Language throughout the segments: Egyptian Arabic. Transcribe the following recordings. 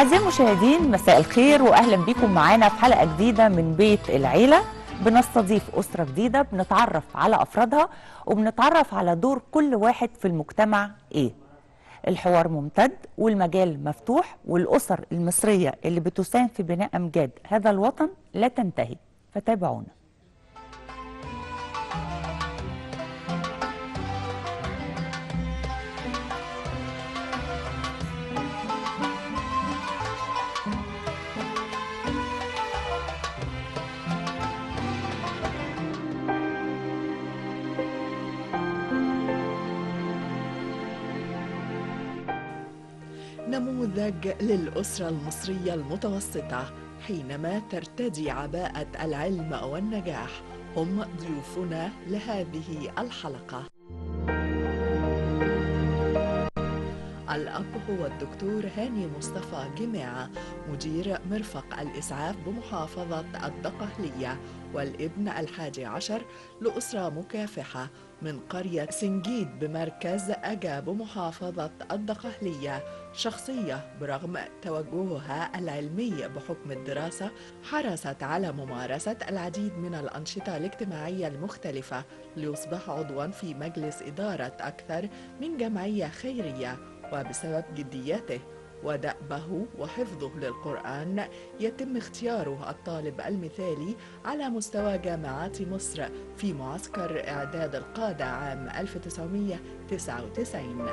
أعزائي المشاهدين مساء الخير وأهلا بكم معانا في حلقة جديدة من بيت العيلة بنستضيف أسرة جديدة بنتعرف على أفرادها وبنتعرف على دور كل واحد في المجتمع إيه الحوار ممتد والمجال مفتوح والأسر المصرية اللي بتساهم في بناء أمجاد هذا الوطن لا تنتهي فتابعونا نموذج للأسرة المصرية المتوسطة حينما ترتدي عباءة العلم والنجاح هم ضيوفنا لهذه الحلقة الأب هو الدكتور هاني مصطفى جماعة مدير مرفق الإسعاف بمحافظة الدقهلية والابن الحادي عشر لأسرة مكافحة من قرية سنجيد بمركز أجا بمحافظة الدقهلية شخصية برغم توجهها العلمي بحكم الدراسة حرصت على ممارسة العديد من الأنشطة الاجتماعية المختلفة ليصبح عضوا في مجلس إدارة أكثر من جمعية خيرية وبسبب جديته ودأبه وحفظه للقرآن يتم اختياره الطالب المثالي على مستوى جامعات مصر في معسكر إعداد القادة عام 1999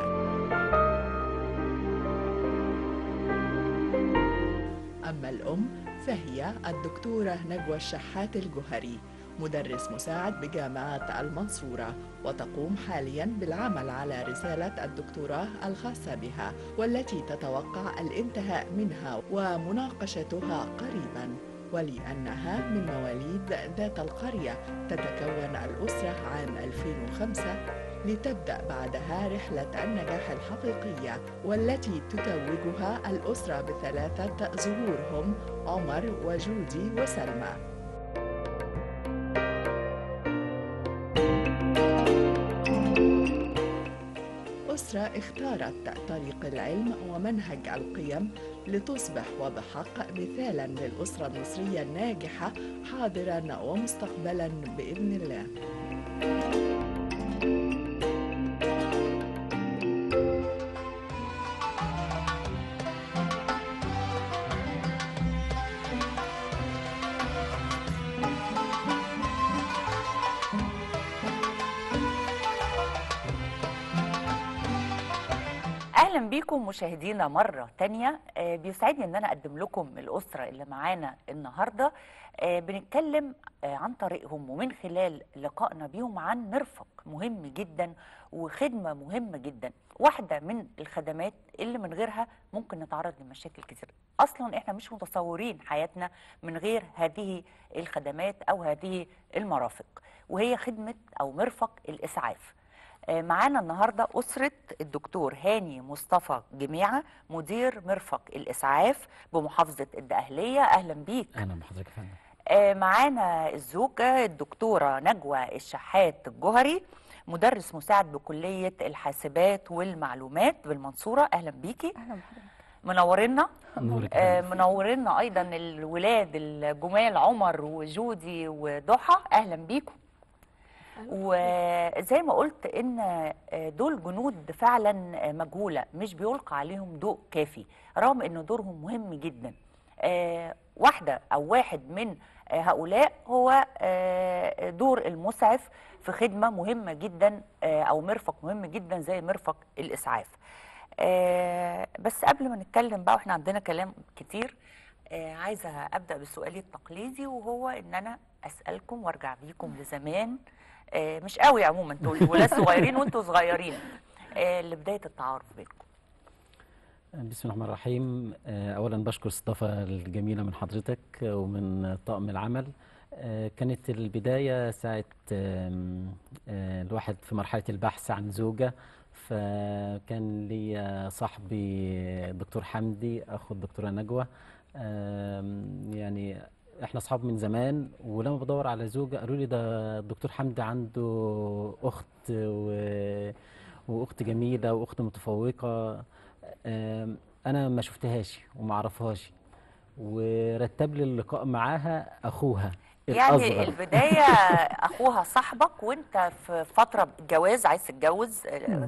أما الأم فهي الدكتورة نجوى الشحات الجهري مدرس مساعد بجامعة المنصورة وتقوم حاليا بالعمل على رسالة الدكتوراه الخاصة بها والتي تتوقع الانتهاء منها ومناقشتها قريبا ولأنها من مواليد ذات القرية تتكون الأسرة عام 2005 لتبدأ بعدها رحلة النجاح الحقيقية والتي تتوجها الأسرة بثلاثة زهور هم عمر وجودي وسلمى أسرة اختارت طريق العلم ومنهج القيم لتصبح وبحق مثالا للأسرة المصرية الناجحة حاضرا ومستقبلا بإذن الله اهلا بيكم مشاهدينا مره تانية آه، بيسعدني ان انا اقدم لكم الاسره اللي معانا النهارده آه، بنتكلم آه، عن طريقهم ومن خلال لقائنا بيهم عن مرفق مهم جدا وخدمه مهمه جدا واحده من الخدمات اللي من غيرها ممكن نتعرض لمشاكل كتير اصلا احنا مش متصورين حياتنا من غير هذه الخدمات او هذه المرافق وهي خدمه او مرفق الاسعاف آه، معانا النهارده أسرة الدكتور هاني مصطفى جميعة مدير مرفق الإسعاف بمحافظة الدقهلية أهلا بيك اهلا بحضرتك يا فندم آه، معانا الزوجة الدكتورة نجوى الشحات الجهري مدرس مساعد بكلية الحاسبات والمعلومات بالمنصورة أهلا بيكي اهلا بحضرتك منورنا نورك يا آه، فندم. منورنا أيضا الولاد الجمال عمر وجودي وضحى أهلا بيكم وزي ما قلت ان دول جنود فعلا مجهوله مش بيلقى عليهم ضوء كافي رغم ان دورهم مهم جدا آه، واحده او واحد من هؤلاء هو آه، دور المسعف في خدمه مهمه جدا آه، او مرفق مهم جدا زي مرفق الاسعاف آه، بس قبل ما نتكلم بقى واحنا عندنا كلام كتير آه، عايزه ابدا بسؤالي التقليدي وهو ان انا اسالكم وارجع بيكم لزمان آه، مش قوي عموما انتوا الولاد صغيرين وانتوا صغيرين آه، لبدايه التعارف بينكم بسم الله الرحمن الرحيم آه، اولا بشكر الاستضافه الجميله من حضرتك ومن طاقم العمل آه، كانت البدايه ساعه آم، آه، الواحد في مرحله البحث عن زوجه فكان لي صاحبي الدكتور حمدي اخو الدكتوره نجوى آم، يعني احنا اصحاب من زمان ولما بدور على زوجه قالوا لي ده الدكتور حمدي عنده اخت و... واخت جميله واخت متفوقه آم، انا ما شفتهاش وما اعرفهاش ورتب لي اللقاء معاها اخوها يعني الاصغر البدايه اخوها صاحبك وانت في فتره جواز عايز تتجوز آه،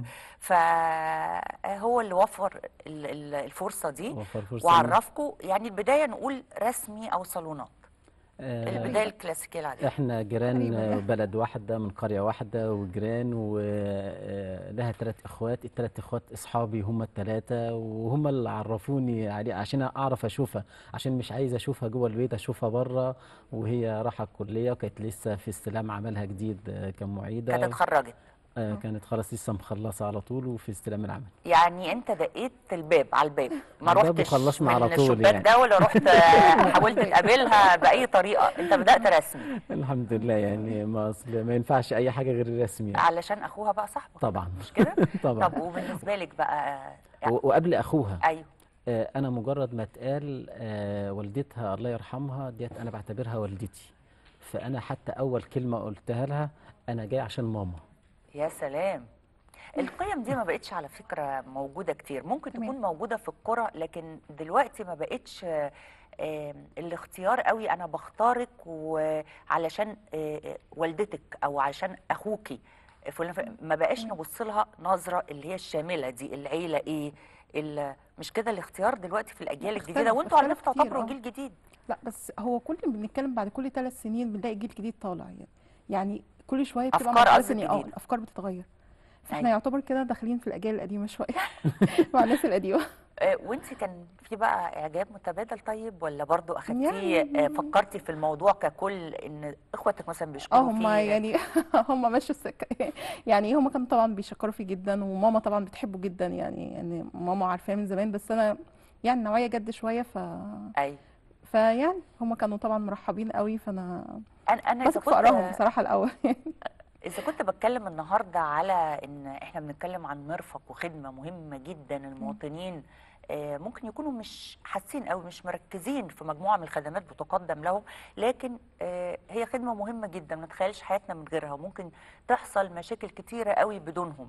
فهو اللي وفر ال- ال- الفرصه دي وفر فرصة وعرفكم يعني البدايه نقول رسمي او صالونات آه، البدايه الكلاسيكيه العاديه احنا جيران تقريباً. آه، بلد واحدة من قرية واحدة وجيران ولها ثلاث اخوات الثلاث اخوات اصحابي هم الثلاثة وهم اللي عرفوني عليه عشان اعرف اشوفها عشان مش عايز اشوفها جوه البيت اشوفها بره وهي رايحة الكلية وكانت لسه في استلام عملها جديد آه، كمعيدة كانت اتخرجت آه، كانت خلاص لسه مخلصة على طول وفي استلام العمل يعني انت دقيت الباب على الباب ما على الباب رحتش وخلصنا من على طول الشباك يعني. ده ولا رحت آه، حاولت تقابلها باي طريقه انت بدات رسمي الحمد لله يعني ما أصل ما ينفعش اي حاجة غير الرسمي يعني. علشان اخوها بقى صاحبك طبعا مش كده طبعا طب وبالنسبه لك بقى آه، و- وقبل اخوها ايوه آه، انا مجرد ما اتقال آه، والدتها الله يرحمها ديت انا بعتبرها والدتي فانا حتى اول كلمه قلتها لها انا جاي عشان ماما يا سلام القيم دي ما بقتش على فكرة موجودة كتير ممكن تمام. تكون موجودة في القرى لكن دلوقتي ما بقتش آه، آه، الاختيار قوي انا بختارك وعلشان آه، آه، والدتك او عشان اخوكي فلان فلان. ما بقاش نبص لها نظرة اللي هي الشاملة دي العيلة ايه ال- مش كده الاختيار دلوقتي في الاجيال اختلف- الجديدة وانتوا على اختلف فكرة كتير، تعتبروا آه. جيل جديد لا بس هو كل ما بنتكلم بعد كل ثلاث سنين بنلاقي جيل جديد طالع يعني يعني كل شويه بتبقى أفكار مرحلة قصدك سنية اه جديدة. الافكار بتتغير فاحنا أيوة. يعتبر كده داخلين في الاجيال القديمه شويه مع الناس القديمه آه، وانت كان في بقى اعجاب متبادل طيب ولا برضو اخدتيه يعني- آه، فكرتي في الموضوع ككل ان اخواتك مثلا اه بيشكروا هم فيه يعني هم ماشوا السكه يعني هم كانوا طبعا بيشكروا فيه جدا وماما طبعا بتحبه جدا يعني يعني ماما عارفاه من زمان بس انا يعني نوعيه جد شويه ف اي فيعني هم كانوا طبعا مرحبين قوي فانا انا انا اذا بثق في ارائهم كنت بصراحه الاول اذا كنت بتكلم النهارده على ان احنا بنتكلم عن مرفق وخدمه مهمه جدا المواطنين آه، ممكن يكونوا مش حاسين او مش مركزين في مجموعه من الخدمات بتقدم لهم لكن آه، هي خدمه مهمه جدا ما نتخيلش حياتنا من غيرها وممكن تحصل مشاكل كتيره قوي بدونهم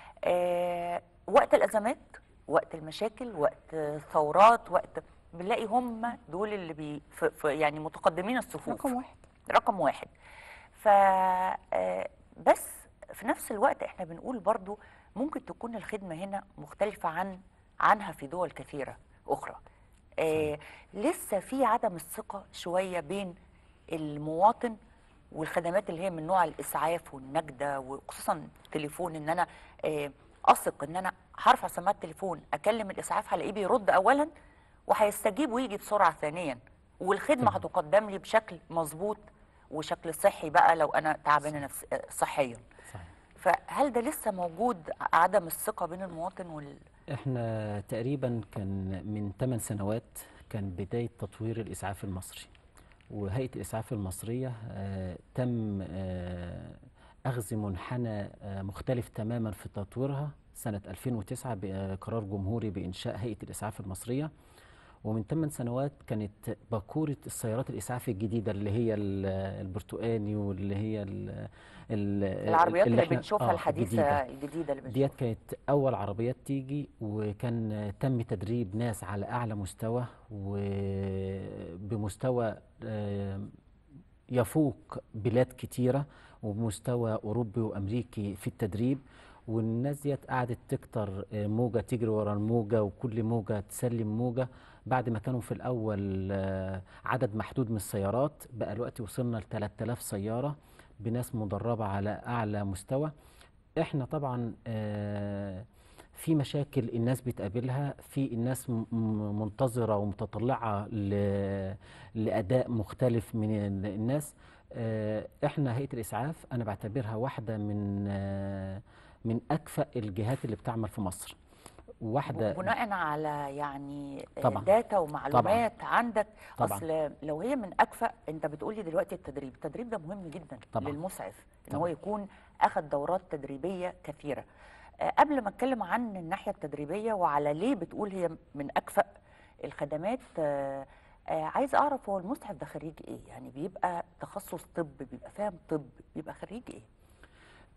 آه، وقت الازمات وقت المشاكل وقت ثورات وقت بنلاقي هم دول اللي بي في في- يعني متقدمين الصفوف رقم واحد رقم واحد ف آه، بس في نفس الوقت احنا بنقول برضو ممكن تكون الخدمة هنا مختلفة عن عنها في دول كثيرة أخرى آه لسه في عدم الثقة شوية بين المواطن والخدمات اللي هي من نوع الإسعاف والنجدة وخصوصا التليفون إن أنا آه أثق إن أنا هرفع سماعة التليفون أكلم الإسعاف هلاقيه بيرد أولا وهيستجيب ويجي بسرعة ثانيا والخدمة طبعا. هتقدم لي بشكل مظبوط وشكل صحي بقى لو أنا تعبانة نفس آه، صحيا صحيح فهل ده لسه موجود عدم الثقة بين المواطن وال احنا تقريبا كان من 8 سنوات كان بداية تطوير الإسعاف المصري وهيئة الإسعاف المصرية آه تم آه أخذ منحنى آه مختلف تماما في تطويرها سنة 2009 بقرار جمهوري بإنشاء هيئة الإسعاف المصرية ومن 8 سنوات كانت باكورة السيارات الإسعاف الجديدة اللي هي ال- البرتقاني واللي هي ال- ال- العربيات اللي, احنا- بنشوفها آه، الحديثة الجديدة. الجديدة اللي بنشوفها ديت كانت أول عربيات تيجي وكان تم تدريب ناس على أعلى مستوى وبمستوى آه، يفوق بلاد كتيرة وبمستوى أوروبي وأمريكي في التدريب والناس ديت قعدت تكتر آه، موجة تجري ورا الموجة وكل موجة تسلم موجة بعد ما كانوا في الأول آه، عدد محدود من السيارات بقى الوقت وصلنا ل 3000 سيارة بناس مدربة على أعلى مستوى احنا طبعا آه، في مشاكل الناس بتقابلها في الناس م- م- منتظرة ومتطلعة ل- لأداء مختلف من ال- الناس آه، احنا هيئة الإسعاف أنا بعتبرها واحدة من آه، من أكفأ الجهات اللي بتعمل في مصر واحدة بناء على يعني آه، طبعاً. داتا ومعلومات عندك طبعاً. اصل لو هي من اكفأ انت بتقولي دلوقتي التدريب التدريب ده مهم جدا طبعاً. للمسعف ان طبعاً. هو يكون اخذ دورات تدريبيه كثيره آه، قبل ما اتكلم عن الناحيه التدريبيه وعلى ليه بتقول هي من اكفأ الخدمات آه، آه، عايز اعرف هو المسعف ده خريج ايه يعني بيبقى تخصص طب بيبقى فاهم طب بيبقى خريج ايه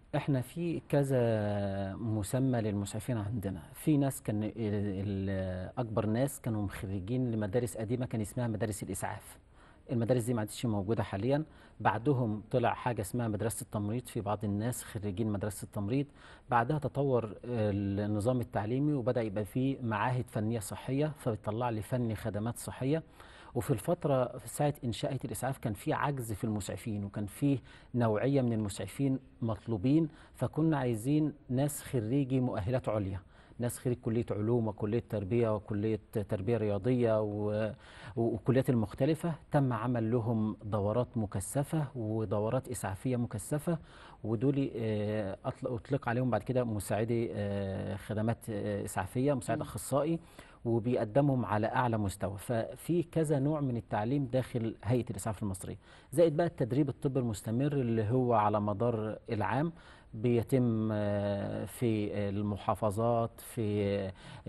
احنا في كذا مسمى للمسعفين عندنا في ناس كان ال- ال- اكبر ناس كانوا خريجين لمدارس قديمه كان اسمها مدارس الاسعاف المدارس دي ما عادش موجوده حاليا بعدهم طلع حاجه اسمها مدرسه التمريض في بعض الناس خريجين مدرسه التمريض بعدها تطور النظام التعليمي وبدا يبقى فيه معاهد فنيه صحيه فبتطلع لي فني خدمات صحيه وفي الفترة في ساعة إنشاء هيئة الإسعاف كان في عجز في المسعفين وكان في نوعية من المسعفين مطلوبين فكنا عايزين ناس خريجي مؤهلات عليا ناس خريج كلية علوم وكلية تربية وكلية تربية رياضية و- والكليات المختلفة تم عمل لهم دورات مكثفة ودورات إسعافية مكثفة ودول آه، أطلق أطلق عليهم بعد كده مساعدي آه، خدمات آه، إسعافية مساعد أخصائي وبيقدمهم على اعلى مستوى ففي كذا نوع من التعليم داخل هيئه الاسعاف المصريه زائد بقى التدريب الطبي المستمر اللي هو على مدار العام بيتم آه، في المحافظات في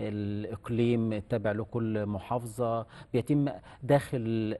الاقليم التابع لكل محافظه بيتم داخل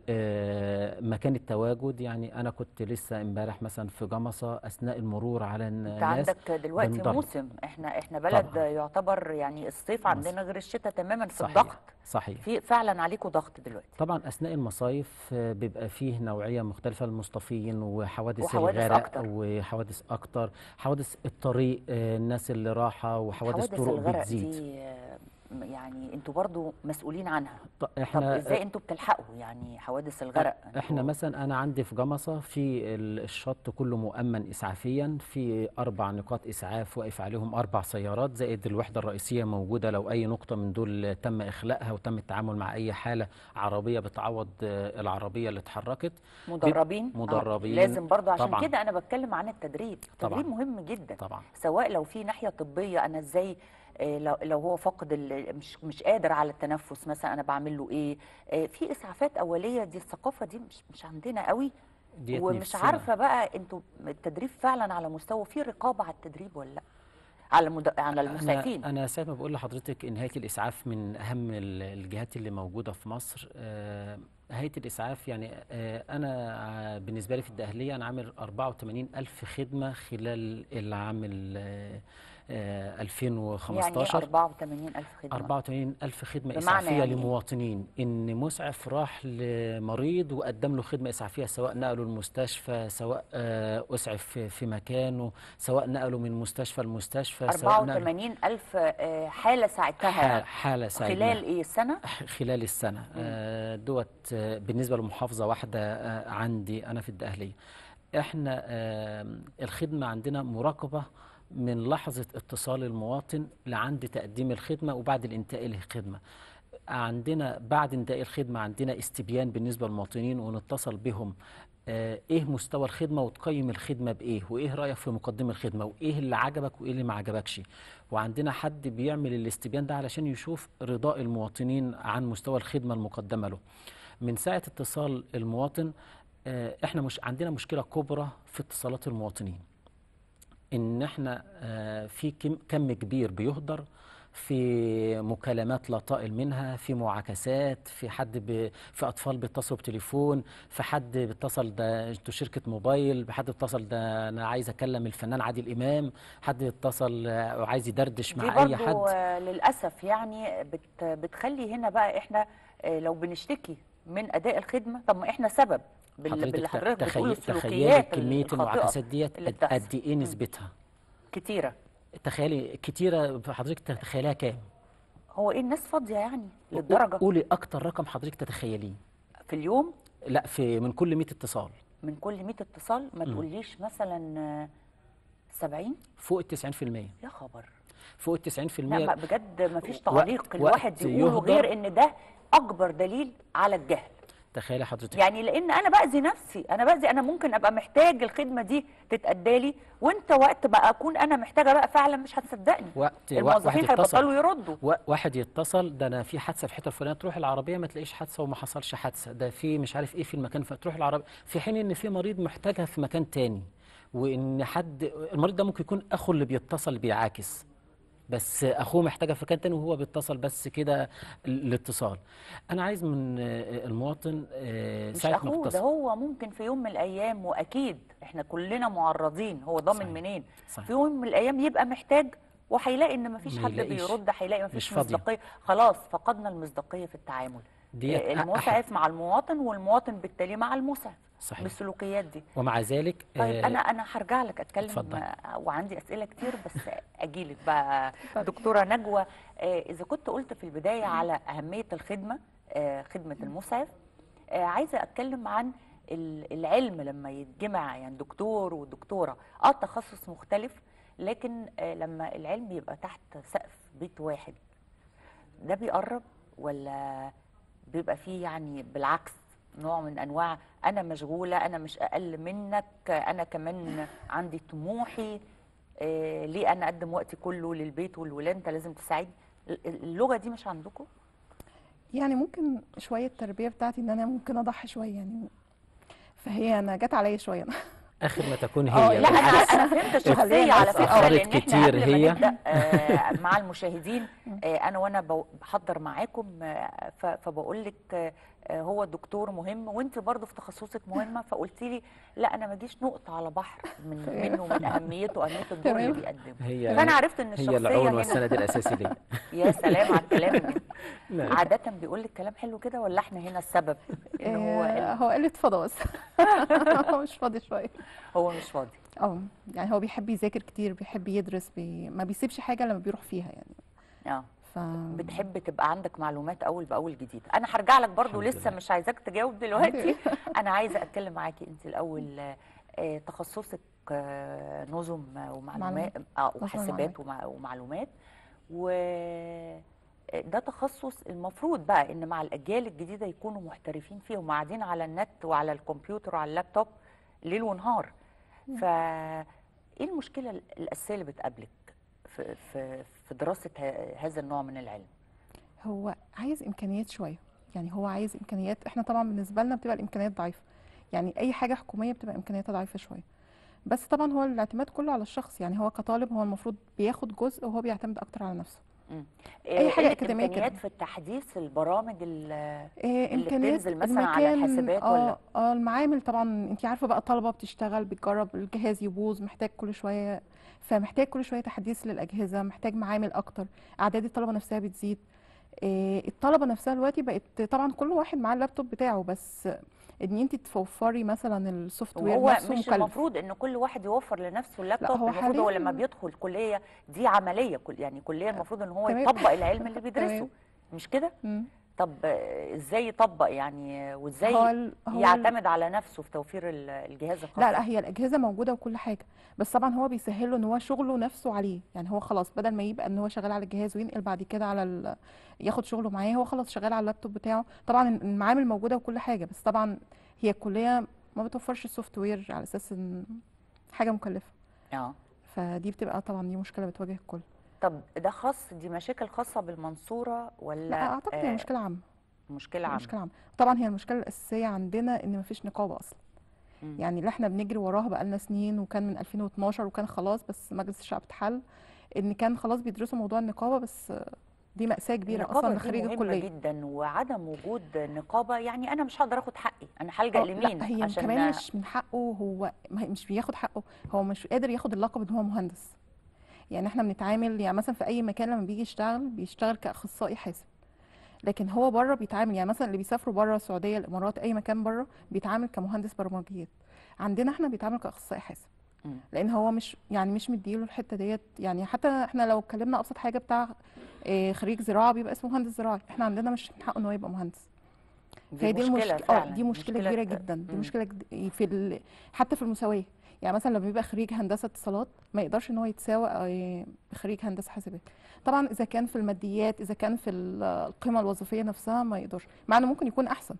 آه، مكان التواجد يعني انا كنت لسه امبارح مثلا في جمصه اثناء المرور على انت الناس عندك دلوقتي بندرب. موسم احنا احنا بلد طبعاً. يعتبر يعني الصيف عندنا غير الشتاء تماما في صحيح الضغط صحيح في فعلا عليكم ضغط دلوقتي طبعا اثناء المصايف آه، بيبقى فيه نوعيه مختلفه للمصطفيين وحوادث, وحوادث الغرق أكتر. وحوادث اكتر حوادث الطريق آه، الناس اللي راحه وحوادث حوادث طرق الغرق بتزيد دي آه، يعني انتوا برضو مسؤولين عنها ط- طب احنا ازاي انتوا بتلحقوا يعني حوادث الغرق احنا انتوا- مثلا انا عندي في جمصه في ال- الشط كله مؤمن اسعافيا في اربع نقاط اسعاف واقف عليهم اربع سيارات زائد الوحده الرئيسيه موجوده لو اي نقطه من دول تم اخلاءها وتم التعامل مع اي حاله عربيه بتعوض آه، العربيه اللي اتحركت مدربين آه، مدربين. لازم برضو عشان طبعاً. كده انا بتكلم عن التدريب التدريب طبعاً. مهم جدا طبعا سواء لو في ناحيه طبيه انا ازاي آه، لو لو هو فاقد ال- مش مش قادر على التنفس مثلا انا بعمل له ايه آه، في اسعافات اوليه دي الثقافه دي مش مش عندنا قوي ديت ومش نفسنا. عارفه بقى انتوا التدريب فعلا على مستوى في رقابه على التدريب ولا لا على المد... على المسعفين انا انا ساعه ما بقول لحضرتك ان هيئه الاسعاف من اهم ال- الجهات اللي موجوده في مصر آه، هيئه الاسعاف يعني آه، انا ع- بالنسبه لي في الدقهليه انا عامل 84 الف خدمه خلال العام ال- آه، يعني ايه 2015 84000 خدمه 84 ألف خدمة بمعنى إسعافية يعني إيه؟ لمواطنين إن مسعف راح لمريض وقدم له خدمة إسعافية سواء نقله المستشفى سواء آه، أسعف في- في مكانه سواء نقله من مستشفى لمستشفى سواء نقله 84000 آه، حاله ح- ساعتها حالة سعيدة خلال ايه السنه خلال السنة آه، دوت آه، بالنسبة لمحافظة واحدة آه، عندي أنا في الدقهلية احنا آه، الخدمة عندنا مراقبة من لحظة اتصال المواطن لعند تقديم الخدمة وبعد الانتهاء الخدمة عندنا بعد انتهاء الخدمة عندنا استبيان بالنسبة للمواطنين ونتصل بهم آه، ايه مستوى الخدمة وتقيم الخدمة بايه وايه رأيك في مقدم الخدمة وايه اللي عجبك وايه اللي ما عجبكش وعندنا حد بيعمل الاستبيان ده علشان يشوف رضاء المواطنين عن مستوى الخدمة المقدمة له من ساعة اتصال المواطن آه، احنا مش عندنا مشكلة كبرى في اتصالات المواطنين ان احنا آه، في كم كم كبير بيهدر في مكالمات لا طائل منها في معاكسات في حد ب... في اطفال بيتصلوا بتليفون في حد بيتصل ده انتوا شركه موبايل بحد بيتصل ده انا عايز اكلم الفنان عادل امام حد بيتصل آه، وعايز يدردش دي مع اي حد برضو آه، للاسف يعني بت بتخلي هنا بقى احنا آه، لو بنشتكي من اداء الخدمه طب ما احنا سبب بال- باللي حضرتك حضرتك بتقوله تخيل تخيلي السلوكيات كميه الخاطئة المعاكسات ديت اللي قد بتحصل. قد ايه نسبتها كتيره تخيلي كتيره حضرتك تتخيلها كام هو ايه الناس فاضيه يعني للدرجه قولي اكتر رقم حضرتك تتخيليه في اليوم لا في من كل 100 اتصال من كل 100 اتصال ما تقوليش مثلا آه، 70 فوق ال 90% يا خبر فوق ال 90% لا ما بجد ما فيش وقت- تعليق الواحد وقت يقوله يهدر. غير ان ده اكبر دليل على الجهل تخيلي حضرتك يعني لان انا باذي نفسي انا باذي انا ممكن ابقى محتاج الخدمه دي تتادى لي وانت وقت بقى اكون انا محتاجه بقى فعلا مش هتصدقني وقت الموظفين واحد يتصل هيبطلوا يردوا و- واحد يتصل ده انا في حادثه في الحته الفلانيه تروح العربيه ما تلاقيش حادثه وما حصلش حادثه ده في مش عارف ايه في المكان فتروح العربيه في حين ان في مريض محتاجها في مكان تاني وان حد المريض ده ممكن يكون اخو اللي بيتصل بيعاكس بس اخوه محتاجه في مكان تاني وهو بيتصل بس كده الاتصال انا عايز من آه، المواطن آه، مش ساعه ما اخوه ده اتصل هو ممكن في يوم من الايام واكيد احنا كلنا معرضين هو ضامن صحيح. منين صحيح. في يوم من الايام يبقى محتاج وهيلاقي ان مفيش ما حد يلاقيش. بيرد هيلاقي مفيش مش فاضية. مصداقيه خلاص فقدنا المصداقيه في التعامل ديت آه، أحد- المسعف مع المواطن والمواطن بالتالي مع المسعف صحيح بالسلوكيات دي ومع ذلك طيب آه، انا انا هرجع لك اتكلم اتفضل. آه، وعندي اسئله كتير بس اجيلك بقى اتفضل. دكتوره نجوى آه، اذا كنت قلت في البدايه على اهميه الخدمه آه، خدمه المسعف آه، عايزه اتكلم عن ال- العلم لما يتجمع يعني دكتور ودكتوره اه تخصص مختلف لكن آه، لما العلم بيبقى تحت سقف بيت واحد ده بيقرب ولا بيبقى فيه يعني بالعكس نوع من انواع انا مشغوله انا مش اقل منك انا كمان عندي طموحي آه ليه انا اقدم وقتي كله للبيت والولاد انت لازم تساعدني ال- ال- اللغه دي مش عندكم يعني ممكن شويه التربيه بتاعتي ان انا ممكن اضحي شويه يعني فهي انا جت عليا شويه اخر ما تكون آه، هي لا انا بالعكس. انا فهمت الشخصيه على فكره اتأخرت لان احنا كتير قبل ما هي. نبدا آه، مع المشاهدين آه، انا وانا بو- بحضر معاكم آه، ف- فبقول لك آه، آه، هو الدكتور مهم وانت برضو في تخصصك مهمه فقلت لي لا انا ما اجيش نقطه على بحر من منه من اهميته اهميه الدور اللي تمام. بيقدمه هي فانا عرفت ان هي الشخصيه العون هنا والسند الاساسي ليا يا سلام على الكلام ده. لا. عاده بيقول لك كلام حلو كده ولا احنا هنا السبب ان هو آه، هو قلة فضا بس هو مش فاضي شويه هو مش فاضي اه يعني هو بيحب يذاكر كتير بيحب يدرس بي... ما بيسيبش حاجه لما بيروح فيها يعني اه ف بتحب تبقى عندك معلومات اول باول جديده انا هرجع لك برضو الحمد لسه لله. مش عايزاك تجاوب دلوقتي انا عايزه اتكلم معاكي انت الاول آه، آه، تخصصك آه، نظم ومعلومات اه وحاسبات ومعلومات. ومع- ومعلومات و ده تخصص المفروض بقى ان مع الاجيال الجديده يكونوا محترفين فيه وقاعدين على النت وعلى الكمبيوتر وعلى اللابتوب ليل ونهار ف ايه المشكله الاساسيه اللي بتقابلك في في في دراسه ه- هذا النوع من العلم هو عايز امكانيات شويه يعني هو عايز امكانيات احنا طبعا بالنسبه لنا بتبقى الامكانيات ضعيفه يعني اي حاجه حكوميه بتبقى امكانياتها ضعيفه شويه بس طبعا هو الاعتماد كله على الشخص يعني هو كطالب هو المفروض بياخد جزء وهو بيعتمد اكتر على نفسه أي حاجة أكاديمية كده. امكانيات في التحديث البرامج ال- إيه اللي امكانيات بتنزل مثلا على المكان الحاسبات اه ولا؟ اه المعامل طبعا انت عارفه بقى الطلبه بتشتغل بتجرب الجهاز يبوظ محتاج كل شويه فمحتاج كل شويه تحديث للاجهزه محتاج معامل اكتر اعداد الطلبه نفسها بتزيد إيه الطلبه نفسها دلوقتي بقت طبعا كل واحد معاه اللابتوب بتاعه بس ان انت توفري مثلا السوفت وير وهو نفسه مش مكلف المفروض ان كل واحد يوفر لنفسه اللابتوب هو المفروض هو حالياً- لما بيدخل كليه دي عمليه كل يعني كليه المفروض ان هو تمام. يطبق العلم اللي بيدرسه تمام. مش كده مم. طب آه، ازاي يطبق يعني هو وازاي ال- هو ال- يعتمد على نفسه في توفير ال- الجهاز الخاص لا لا هي الاجهزه موجوده وكل حاجه بس طبعا هو بيسهل له ان هو شغله نفسه عليه يعني هو خلاص بدل ما يبقى ان هو شغال على الجهاز وينقل بعد كده على ال... ياخد شغله معاه هو خلاص شغال على اللابتوب بتاعه طبعا المعامل موجوده وكل حاجه بس طبعا هي الكليه ما بتوفرش السوفت وير على اساس ان حاجه مكلفه اه فدي بتبقى طبعا دي مشكله بتواجه الكل طب ده خاص دي مشاكل خاصه بالمنصوره ولا لا اعتقد هي آه، مشكله عامه مشكله عامه مشكله عامه طبعا هي المشكله الاساسيه عندنا ان مفيش نقابه اصلا مم. يعني اللي احنا بنجري وراها بقالنا سنين وكان من 2012 وكان خلاص بس مجلس الشعب اتحل ان كان خلاص بيدرسوا موضوع النقابه بس دي مأساة كبيرة النقابة اصلا دي لخريج مهمة الكلية جدا وعدم وجود نقابة يعني أنا مش هقدر آخد حقي أنا هلجأ آه، لمين لا هي عشان كمان مش من حقه هو ما هي- مش بياخد حقه هو مش قادر ياخد اللقب ان هو مهندس يعني احنا بنتعامل يعني مثلا في اي مكان لما بيجي يشتغل بيشتغل كاخصائي حاسب لكن هو بره بيتعامل يعني مثلا اللي بيسافروا بره السعوديه الامارات اي مكان بره بيتعامل كمهندس برمجيات عندنا احنا بيتعامل كاخصائي حاسب مم. لان هو مش يعني مش مديله الحته ديت يعني حتى احنا لو اتكلمنا ابسط حاجه بتاع آه، خريج زراعه بيبقى اسمه مهندس زراعي احنا عندنا مش من حقه ان هو يبقى مهندس فهي دي مشكلة المشكله اه فعلا دي مشكله كبيره جدا دي مشكله جد- في ال... حتى في المساواه يعني مثلا لما بيبقى خريج هندسه اتصالات ما يقدرش ان هو يتساوى آه، بخريج هندسه حاسبات طبعا اذا كان في الماديات اذا كان في ال- القيمه الوظيفيه نفسها ما يقدرش مع انه ممكن يكون احسن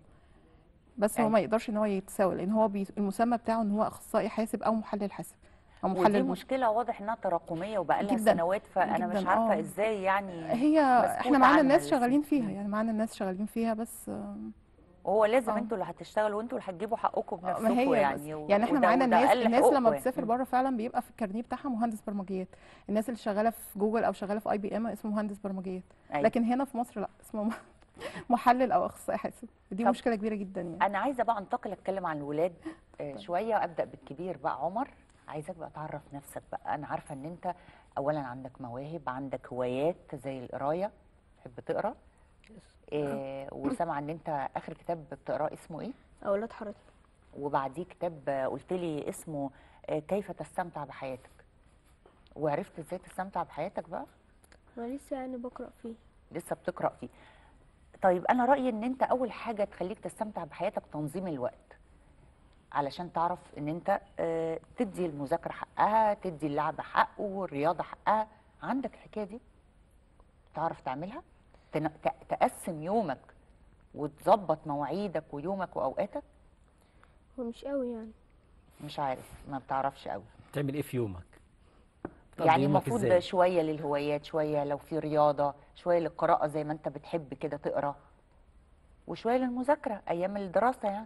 بس هو أيوة. ما يقدرش ان هو يتساوى لان هو بي... المسمى بتاعه ان هو اخصائي حاسب او محلل حاسب او ودي محلل مشكلة واضح إنها تراكمية وبقالها جداً، سنوات فأنا مش جداً، عارفة آه. إزاي يعني هي مسكوت احنا معانا عنها الناس لسه. شغالين فيها مم. يعني معانا الناس شغالين فيها بس آه، وهو لازم آه. انتوا اللي هتشتغلوا وانتوا اللي هتجيبوا حقكم آه، بنفسكم ما هي يعني بس و- يعني احنا وده- معانا وده الناس أقل الناس لما حقوقكم بتسافر يعني. بره فعلا بيبقى في الكارنيه بتاعها مهندس برمجيات الناس اللي شغاله في جوجل او شغاله في اي بي ام اسمه مهندس برمجيات أيوة. لكن هنا في مصر لا اسمه م- محلل او اخصائي حاسب دي طب مشكله كبيره جدا يعني انا عايزه بقى انتقل اتكلم عن الولاد آه، شويه وابدا بالكبير بقى عمر عايزاك بقى تعرف نفسك بقى انا عارفه ان انت اولا عندك مواهب عندك هوايات زي القرايه تحب تقرا آه وسامعه ان انت اخر كتاب بتقراه اسمه ايه أولاد حارتنا وبعديه كتاب آه، قلت لي اسمه آه، كيف تستمتع بحياتك وعرفت ازاي تستمتع بحياتك بقى أنا لسه يعني بقرأ فيه لسه بتقرا فيه طيب انا رايي ان انت اول حاجه تخليك تستمتع بحياتك تنظيم الوقت علشان تعرف ان انت آه، تدي المذاكره حقها تدي اللعب حقه والرياضه حقها عندك الحكايه دي تعرف تعملها تن- ت- تقسم يومك وتظبط مواعيدك ويومك واوقاتك هو مش قوي يعني مش عارف ما بتعرفش قوي بتعمل ايه في يومك بتقضي يعني يومك المفروض إزاي؟ شويه للهوايات شويه لو في رياضه شويه للقراءه زي ما انت بتحب كده تقرا وشويه للمذاكره ايام الدراسه يعني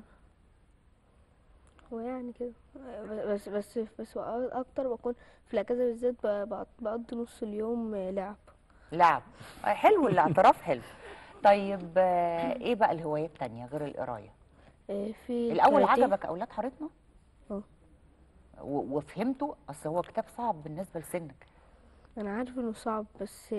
هو يعني كده بس بس بس أوقات أكتر بكون في الأجازة بالذات ب- بقض- بقضي نص اليوم لعب لعب آه، حلو الاعتراف حلو طيب آه، ايه بقى الهوايات التانية غير القرايه آه، في الاول الكاراتيه. عجبك اولاد حارتنا اه. و- وفهمته اصل هو كتاب صعب بالنسبه لسنك أنا عارف إنه صعب بس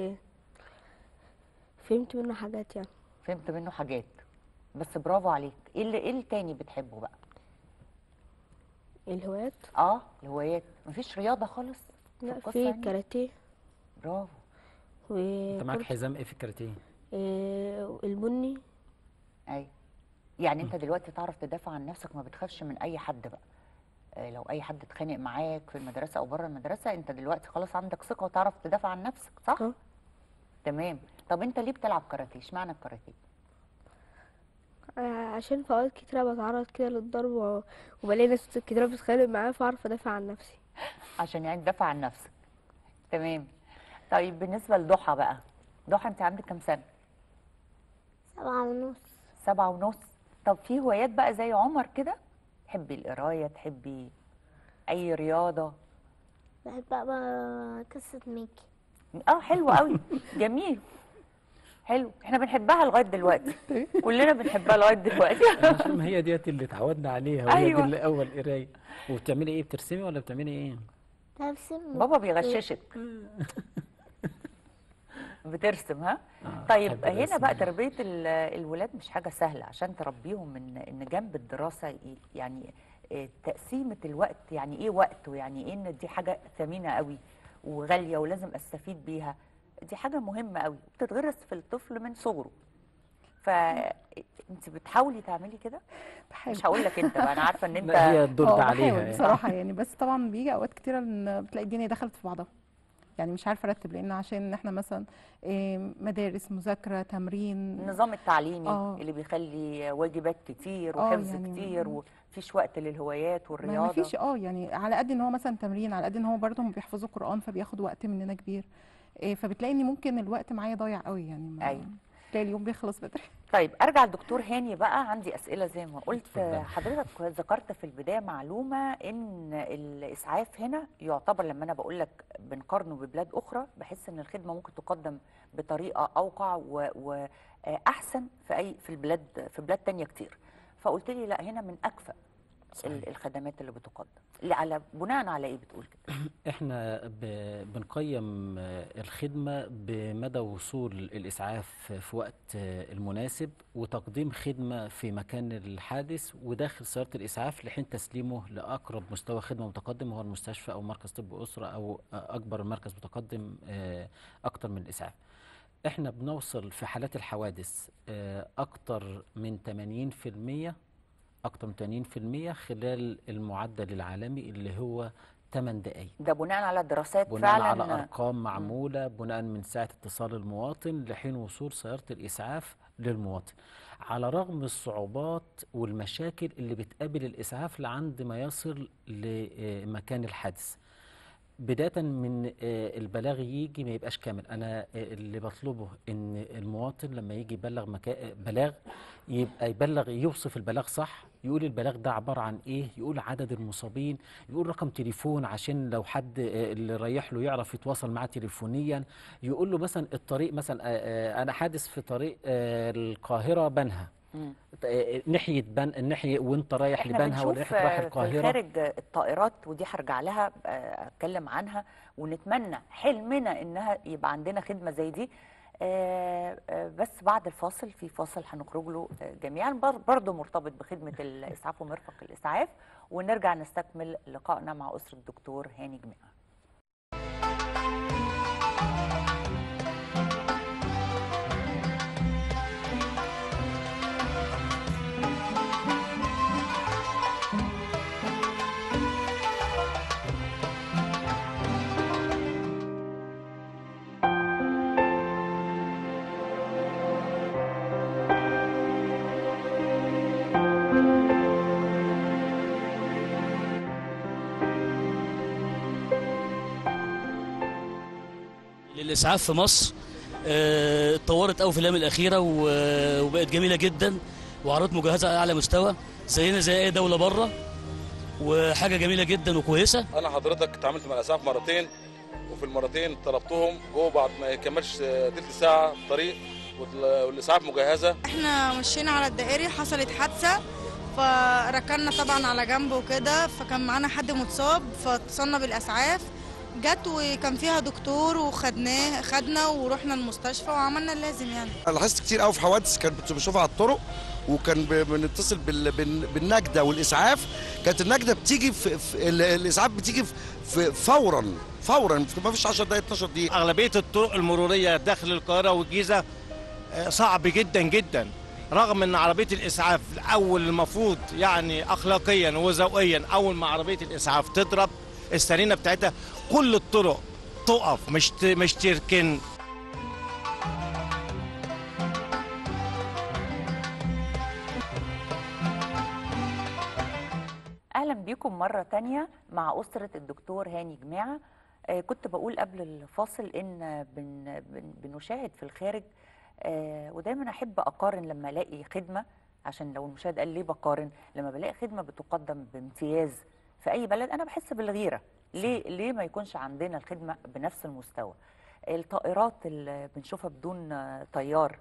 فهمت منه حاجات يعني فهمت منه حاجات بس برافو عليك ايه اللي ايه التاني بتحبه بقى الهوايات اه الهوايات مفيش رياضه خالص في لا القصة في يعني؟ كاراتيه برافو انت معاك وكرة حزام ايه في الكاراتيه آه، البني اي يعني انت دلوقتي تعرف تدافع عن نفسك ما بتخافش من اي حد بقى آه، لو اي حد اتخانق معاك في المدرسه او بره المدرسه انت دلوقتي خلاص عندك ثقه وتعرف تدافع عن نفسك صح اه تمام طب انت ليه بتلعب كاراتيه اشمعنى الكاراتيه آه، عشان في اوقات كتيرة بتعرض كده للضرب و- وبلاقي ناس كتيرة بتتخانق معايا فاعرف ادافع عن نفسي عشان يعني تدافع عن نفسك تمام طيب بالنسبه لضحى بقى ضحى انت عندك كام سنه سبعة ونص سبعة ونص طب في هوايات بقى زي عمر كده تحبي القرايه تحبي اي رياضه بحب بقى قصة ميكي اه حلو قوي جميل حلو احنا بنحبها لغايه دلوقتي كلنا بنحبها لغايه دلوقتي عشان ما هي ديت اللي اتعودنا عليها وهي أيوة. دي اللي اول قرايه وبتعملي ايه بترسمي ولا بتعملي ايه برسم بابا بيغششك بترسم ها آه، طيب بحب هنا الرسم. بقى تربيه ال- الولاد مش حاجه سهله عشان تربيهم ان ان جنب الدراسه ي- يعني آه، تقسيمه الوقت يعني ايه وقت ويعني ايه ان دي حاجه ثمينه قوي وغاليه ولازم استفيد بيها دي حاجه مهمه قوي بتتغرس في الطفل من صغره فانت بتحاولي تعملي كده بحاول مش هقول لك انت بقى انا عارفه ان انت لا هي الدور اه ده عليها بحاول يعني. بصراحه يعني بس طبعا بيجي اوقات كتيره ان بتلاقي الدنيا دخلت في بعضها يعني مش عارفه ارتب لان عشان احنا مثلا إيه، مدارس مذاكره تمرين النظام التعليمي آه. اللي بيخلي واجبات كتير آه، وحفظ يعني كتير ومفيش وقت للهوايات ما والرياضه ما فيش اه يعني على قد ان هو مثلا تمرين على قد ان هو برضه هم بيحفظوا قرآن فبياخد وقت مننا كبير إيه فبتلاقي ان ممكن الوقت معايا ضايع قوي يعني ما أيوة. تلاقي اليوم بيخلص بدري طيب ارجع لدكتور هاني بقى عندي اسئله زي ما قلت اتفضلي. حضرتك ذكرت في البدايه معلومه ان الاسعاف هنا يعتبر لما انا بقول لك بنقارنه ببلاد اخرى بحس ان الخدمه ممكن تقدم بطريقه اوقع واحسن في اي في البلاد في بلاد تانية كتير فقلت لي لا هنا من اكفأ صحيح. ال- الخدمات اللي بتقدم اللي على بناء على ايه بتقول كده احنا ب- بنقيم آه، الخدمة بمدى وصول الإسعاف في وقت آه، المناسب وتقديم خدمة في مكان الحادث وداخل سيارة الإسعاف لحين تسليمه لأقرب مستوى خدمة متقدم وهو المستشفى أو مركز طب أسرة أو آه، أكبر مركز متقدم آه، أكتر من الإسعاف احنا بنوصل في حالات الحوادث آه، أكتر من 80% أكتر من 80% خلال المعدل العالمي اللي هو 8 دقايق ده بناء على دراسات بناء فعلا على ارقام معموله بناء من ساعه اتصال المواطن لحين وصول سياره الاسعاف للمواطن على رغم الصعوبات والمشاكل اللي بتقابل الاسعاف لعند ما يصل لمكان الحادث بداية من آه، البلاغ يجي ما يبقاش كامل أنا آه، اللي بطلبه إن المواطن لما يجي يبلغ مكا... بلاغ يبقى يبلغ يوصف البلاغ صح يقول البلاغ ده عبارة عن إيه يقول عدد المصابين يقول رقم تليفون عشان لو حد آه، اللي رايح له يعرف يتواصل معاه تليفونيا يقول له مثلا الطريق مثلا آه، آه، أنا حادث في طريق آه، القاهرة بنها مم. آه، ناحية بن الناحية وأنت رايح احنا لبنها ولا بنشوف ناحية رايح آه، في القاهرة الخارج آه، الطائرات ودي هرجع لها آه، اتكلم عنها ونتمنى حلمنا انها يبقى عندنا خدمه زي دي آه، آه، بس بعد الفاصل في فاصل هنخرج له آه، جميعا بر- برضه مرتبط بخدمه الاسعاف ومرفق الاسعاف ونرجع نستكمل لقائنا مع اسره الدكتور هاني جماعه للإسعاف في مصر آه، اتطورت قوي في الأيام الأخيرة و- وبقت جميلة جدا وعرضت مجهزة على أعلى مستوى زينا زي أي دولة بره وحاجة جميلة جدا وكويسة انا حضرتك اتعاملت مع الاسعاف مرتين وفي المرتين طلبتهم جوه بعد ما يكملش تلت ساعه طريق وال- والاسعاف مجهزه احنا مشينا على الدائري حصلت حادثة فركنا طبعا على جنب وكده فكان معانا حد متصاب فاتصلنا بالاسعاف جت وكان فيها دكتور وخدناه خدنا ورحنا المستشفى وعملنا اللازم يعني انا لاحظت كتير قوي في حوادث كانت كنت بشوفها على الطرق وكان ب- بنتصل بال- بال- بالنجده والاسعاف كانت النجده بتيجي في, في ال- الاسعاف بتيجي في, في فورا فورا ما فيش 10 دقائق 12 دقيقه أغلبية الطرق المرورية داخل القاهرة والجيزة آه، صعب جدا جدا رغم ان عربية الإسعاف الأول المفروض يعني أخلاقيا وذوقيا أول ما عربية الإسعاف تضرب السرينة بتاعتها كل الطرق تقف مش ت- مش تركن اهلا بيكم مره تانية مع اسره الدكتور هاني جماعه آه، كنت بقول قبل الفاصل ان بن بن بنشاهد في الخارج آه، ودايما احب اقارن لما الاقي خدمه عشان لو المشاهد قال ليه بقارن لما بلاقي خدمه بتقدم بامتياز في اي بلد انا بحس بالغيره ليه ليه ما يكونش عندنا الخدمه بنفس المستوى الطائرات اللي بنشوفها بدون آه، طيار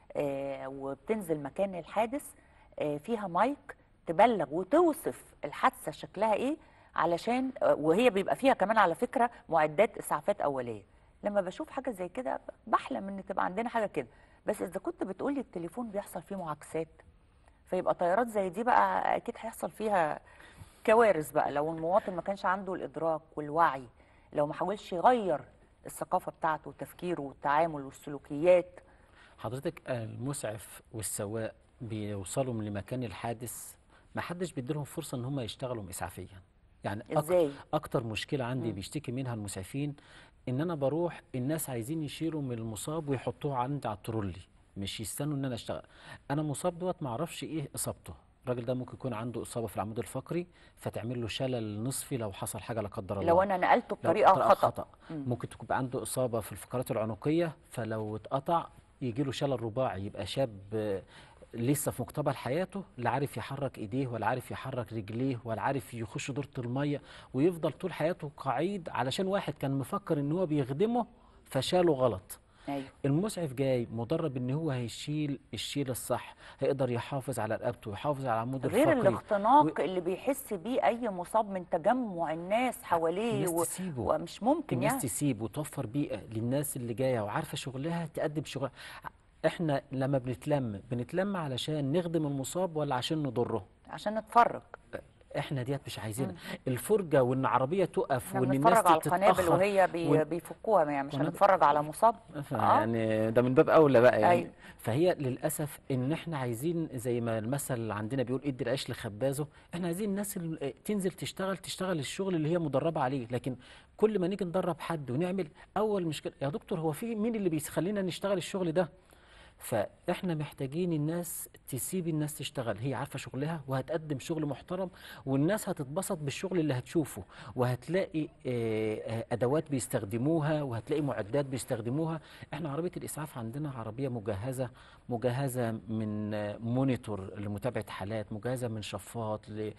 آه، وبتنزل مكان الحادث آه، فيها مايك تبلغ وتوصف الحادثه شكلها ايه علشان آه، وهي بيبقى فيها كمان على فكره معدات اسعافات اوليه لما بشوف حاجه زي كده بحلم ان تبقى عندنا حاجه كده بس اذا كنت بتقولي التليفون بيحصل فيه معاكسات فيبقى طيارات زي دي بقى اكيد هيحصل فيها كوارث بقى لو المواطن ما كانش عنده الادراك والوعي لو ما حاولش يغير الثقافه بتاعته وتفكيره والتعامل والسلوكيات حضرتك المسعف والسواق بيوصلوا من لمكان الحادث ما حدش بيديلهم فرصه ان هم يشتغلوا اسعافيا يعني أك- ازاي اكتر مشكله عندي مم. بيشتكي منها المسعفين ان انا بروح الناس عايزين يشيلوا من المصاب ويحطوه عندي على الترولي مش يستنوا ان انا اشتغل انا مصاب دوت ما اعرفش ايه اصابته الراجل ده ممكن يكون عنده اصابه في العمود الفقري فتعمل له شلل نصفي لو حصل حاجه لا قدر الله لو انا نقلته لو بطريقه طريقة خطا مم. ممكن تكون عنده اصابه في الفقرات العنقيه فلو اتقطع يجي له شلل رباعي يبقى شاب آه، لسه في مقتبل حياته لا عارف يحرك ايديه ولا عارف يحرك رجليه ولا عارف يخش دورة الميه ويفضل طول حياته قعيد علشان واحد كان مفكر ان هو بيخدمه فشاله غلط ايوه المسعف جاي مدرب ان هو هيشيل الشيل الصح هيقدر يحافظ على رقبته ويحافظ على العمود غير الفقري الاختناق اللي بيحس بيه اي مصاب من تجمع الناس حواليه الناس و... تسيبه ومش ممكن الناس يعني تسيب وتوفر بيئة للناس اللي جاية وعارفة شغلها تقدم شغلها احنا لما بنتلم بنتلم علشان نخدم المصاب ولا عشان نضره عشان نتفرج احنا ديت مش عايزينها الفرجة وان عربية تقف احنا وان الناس بنتفرج على القنابل تتأخر وهي بي... وإن- بيفكوها يعني مش قنابل- هنتفرج على مصاب ف- آه. يعني ده من باب اولى بقى يعني أيوة. فهي للاسف ان احنا عايزين زي ما المثل اللي عندنا بيقول ادي العيش لخبازه احنا عايزين الناس اللي تنزل تشتغل تشتغل الشغل اللي هي مدربه عليه لكن كل ما نيجي ندرب حد ونعمل اول مشكله يا دكتور هو في مين اللي بيخلينا نشتغل الشغل ده فاحنا محتاجين الناس تسيب الناس تشتغل هي عارفه شغلها وهتقدم شغل محترم والناس هتتبسط بالشغل اللي هتشوفه وهتلاقي آه، آه، ادوات بيستخدموها وهتلاقي معدات بيستخدموها احنا عربيه الاسعاف عندنا عربيه مجهزه مجهزه من آه، مونيتور لمتابعه حالات مجهزه من شفاط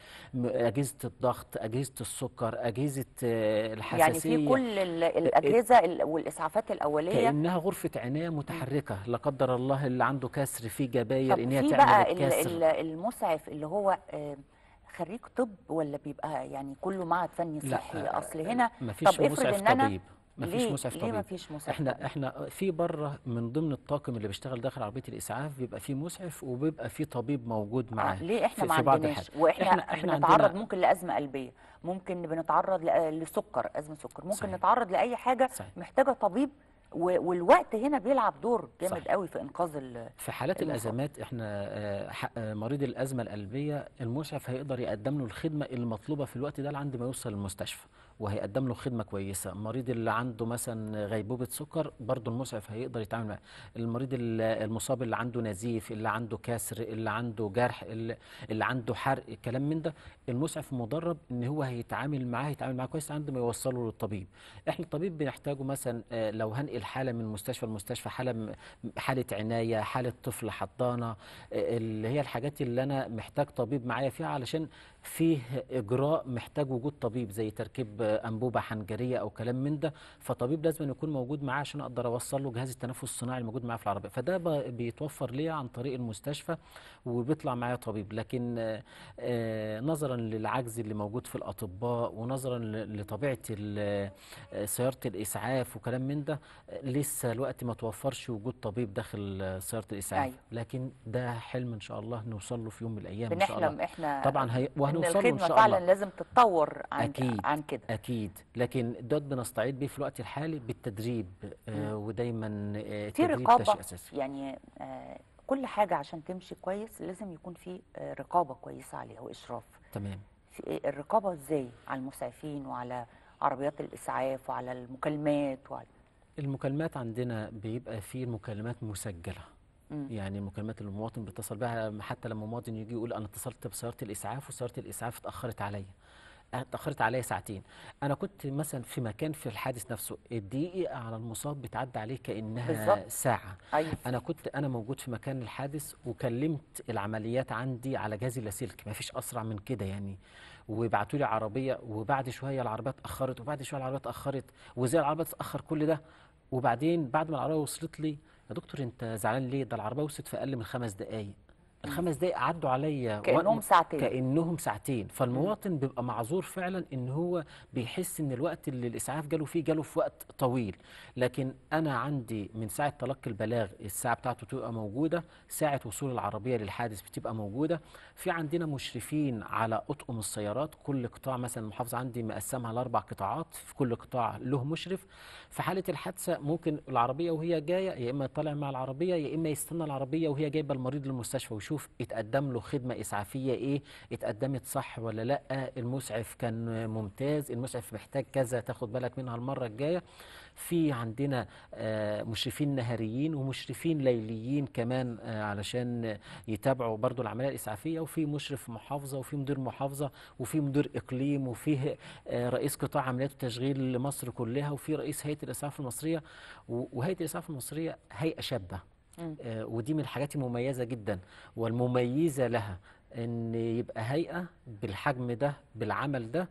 لاجهزه الضغط اجهزه السكر اجهزه آه، الحساسيه يعني في كل ال- الاجهزه ال- والاسعافات الاوليه كانها غرفه عنايه متحركه لا قدر الله اللي عنده كسر في جباير طب ان هي في تعمل بقى ال- الكسر ال- المسعف اللي هو آه، خريج طب ولا بيبقى يعني كله معهد فني لا، صحي آه، اصل هنا مفيش طب افرض مسعف ان انا طبيب مفيش ليه مسعف ليه طبيب مفيش مسعف احنا طبيب؟ احنا في بره من ضمن الطاقم اللي بيشتغل داخل عربيه الاسعاف بيبقى في مسعف وبيبقى في طبيب موجود معاه آه ليه احنا في- ما في بعض عندناش الحالات. واحنا احنا احنا بنتعرض عندنا ممكن لازمه قلبيه ممكن بنتعرض ل- لسكر ازمه سكر ممكن صحيح. نتعرض لاي حاجه صحيح. محتاجه طبيب و- والوقت هنا بيلعب دور جامد صح. قوي في انقاذ ال- في حالات المصاب. الازمات احنا آه، ح- آه، مريض الازمه القلبيه المسعف هيقدر يقدم له الخدمه المطلوبه في الوقت ده لعند ما يوصل المستشفى وهيقدم له خدمه كويسه المريض اللي عنده مثلا غيبوبه سكر برضه المسعف هيقدر يتعامل معاه المريض ال- المصاب اللي عنده نزيف اللي عنده كسر اللي عنده جرح اللي, اللي عنده حرق الكلام من ده المسعف مدرب ان هو هيتعامل معاه هيتعامل معاه كويس عند ما يوصله للطبيب احنا الطبيب بنحتاجه مثلا آه، لو هنقل حاله من مستشفى لمستشفى حاله م- حاله عنايه حاله طفل حضانه آه، اللي هي الحاجات اللي انا محتاج طبيب معايا فيها علشان فيه اجراء محتاج وجود طبيب زي تركيب آه، انبوبه حنجريه او كلام من ده فطبيب لازم يكون موجود معاه عشان اقدر اوصل له جهاز التنفس الصناعي الموجود معاه في العربيه فده ب- بيتوفر ليا عن طريق المستشفى وبيطلع معايا طبيب لكن آه، آه، نظرا للعجز اللي موجود في الاطباء ونظرا ل- لطبيعه ال- آه، سياره الاسعاف وكلام من ده آه، لسه الوقت ما توفرش وجود طبيب داخل آه، سياره الاسعاف أيوة. لكن ده حلم ان شاء الله نوصل له في يوم من الايام ان شاء الله بنحلم احنا طبعا هي ان وهنوصل له ان الخدمه شاء فعلا الله لازم تتطور عن أكيد. عن كده اكيد لكن دوت بنستعيد بيه في الوقت الحالي بالتدريب آه ودايما آه في التدريب رقابه شيء اساسي يعني آه كل حاجه عشان تمشي كويس لازم يكون في آه رقابه كويسه عليها واشراف تمام في إيه الرقابه ازاي على المسعفين وعلى عربيات الاسعاف وعلى المكالمات وعلى المكالمات عندنا بيبقى في مكالمات مسجله مم. يعني المكالمات اللي المواطن بيتصل بها حتى لما المواطن يجي يقول انا اتصلت بسياره الاسعاف وسياره الاسعاف اتاخرت عليا اتاخرت عليا ساعتين انا كنت مثلا في مكان في الحادث نفسه الدقيقه على المصاب بتعدي عليه كانها بالظبط. ساعه ايوه انا كنت انا موجود في مكان الحادث وكلمت العمليات عندي على جهاز اللاسلكي ما فيش اسرع من كده يعني وبعتوا لي عربيه وبعد شويه العربيه اتاخرت وبعد شويه العربيه اتاخرت وازاي العربيه تتاخر كل ده وبعدين بعد ما العربيه وصلت لي يا دكتور انت زعلان ليه ده العربيه وصلت في اقل من خمس دقائق الخمس دقائق عدوا عليا كأنهم وأنا- ساعتين. كانهم ساعتين فالمواطن بيبقى معذور فعلا ان هو بيحس ان الوقت اللي الاسعاف جاله فيه جاله في وقت طويل لكن انا عندي من ساعه تلقي البلاغ الساعه بتاعته تبقى موجوده ساعه وصول العربيه للحادث بتبقى موجوده في عندنا مشرفين على اطقم السيارات كل قطاع مثلا المحافظه عندي مقسمها لاربع قطاعات في كل قطاع له مشرف في حاله الحادثه ممكن العربيه وهي جايه يا اما يطلع مع العربيه يا اما يستنى العربيه وهي جايبه المريض للمستشفى ويشوف اتقدم له خدمه اسعافيه ايه اتقدمت صح ولا لا المسعف كان ممتاز المسعف محتاج كذا تاخد بالك منها المره الجايه في عندنا آه، مشرفين نهاريين ومشرفين ليليين كمان آه، علشان يتابعوا برضو العمليه الاسعافيه وفي مشرف محافظه وفي مدير محافظه وفي مدير اقليم وفيه آه، رئيس قطاع عمليات التشغيل لمصر كلها وفي رئيس هيئه الاسعاف المصريه و- وهيئه الاسعاف المصريه هيئه شابه مم. آه، ودي من الحاجات المميزه جدا والمميزه لها ان يبقى هيئه بالحجم ده بالعمل ده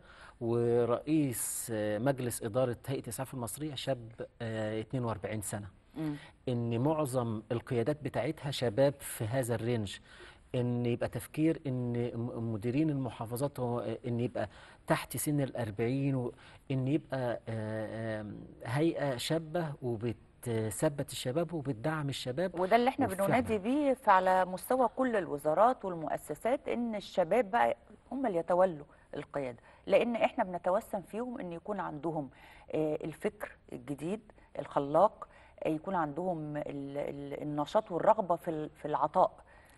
ورئيس آه، مجلس اداره هيئه الاسعاف المصريه شاب آه، 42 سنه مم. ان معظم القيادات بتاعتها شباب في هذا الرينج ان يبقى تفكير ان م- مديرين المحافظات هو ان يبقى تحت سن الأربعين وان يبقى آه، آم، هيئه شابه وبتثبت الشباب وبتدعم الشباب وده اللي احنا وفعلاً. بننادي بيه في على مستوى كل الوزارات والمؤسسات ان الشباب بقى هم اللي يتولوا القياده لان احنا بنتوسم فيهم ان يكون عندهم آه، الفكر الجديد الخلاق آه، يكون عندهم ال- ال- النشاط والرغبه في ال- في العطاء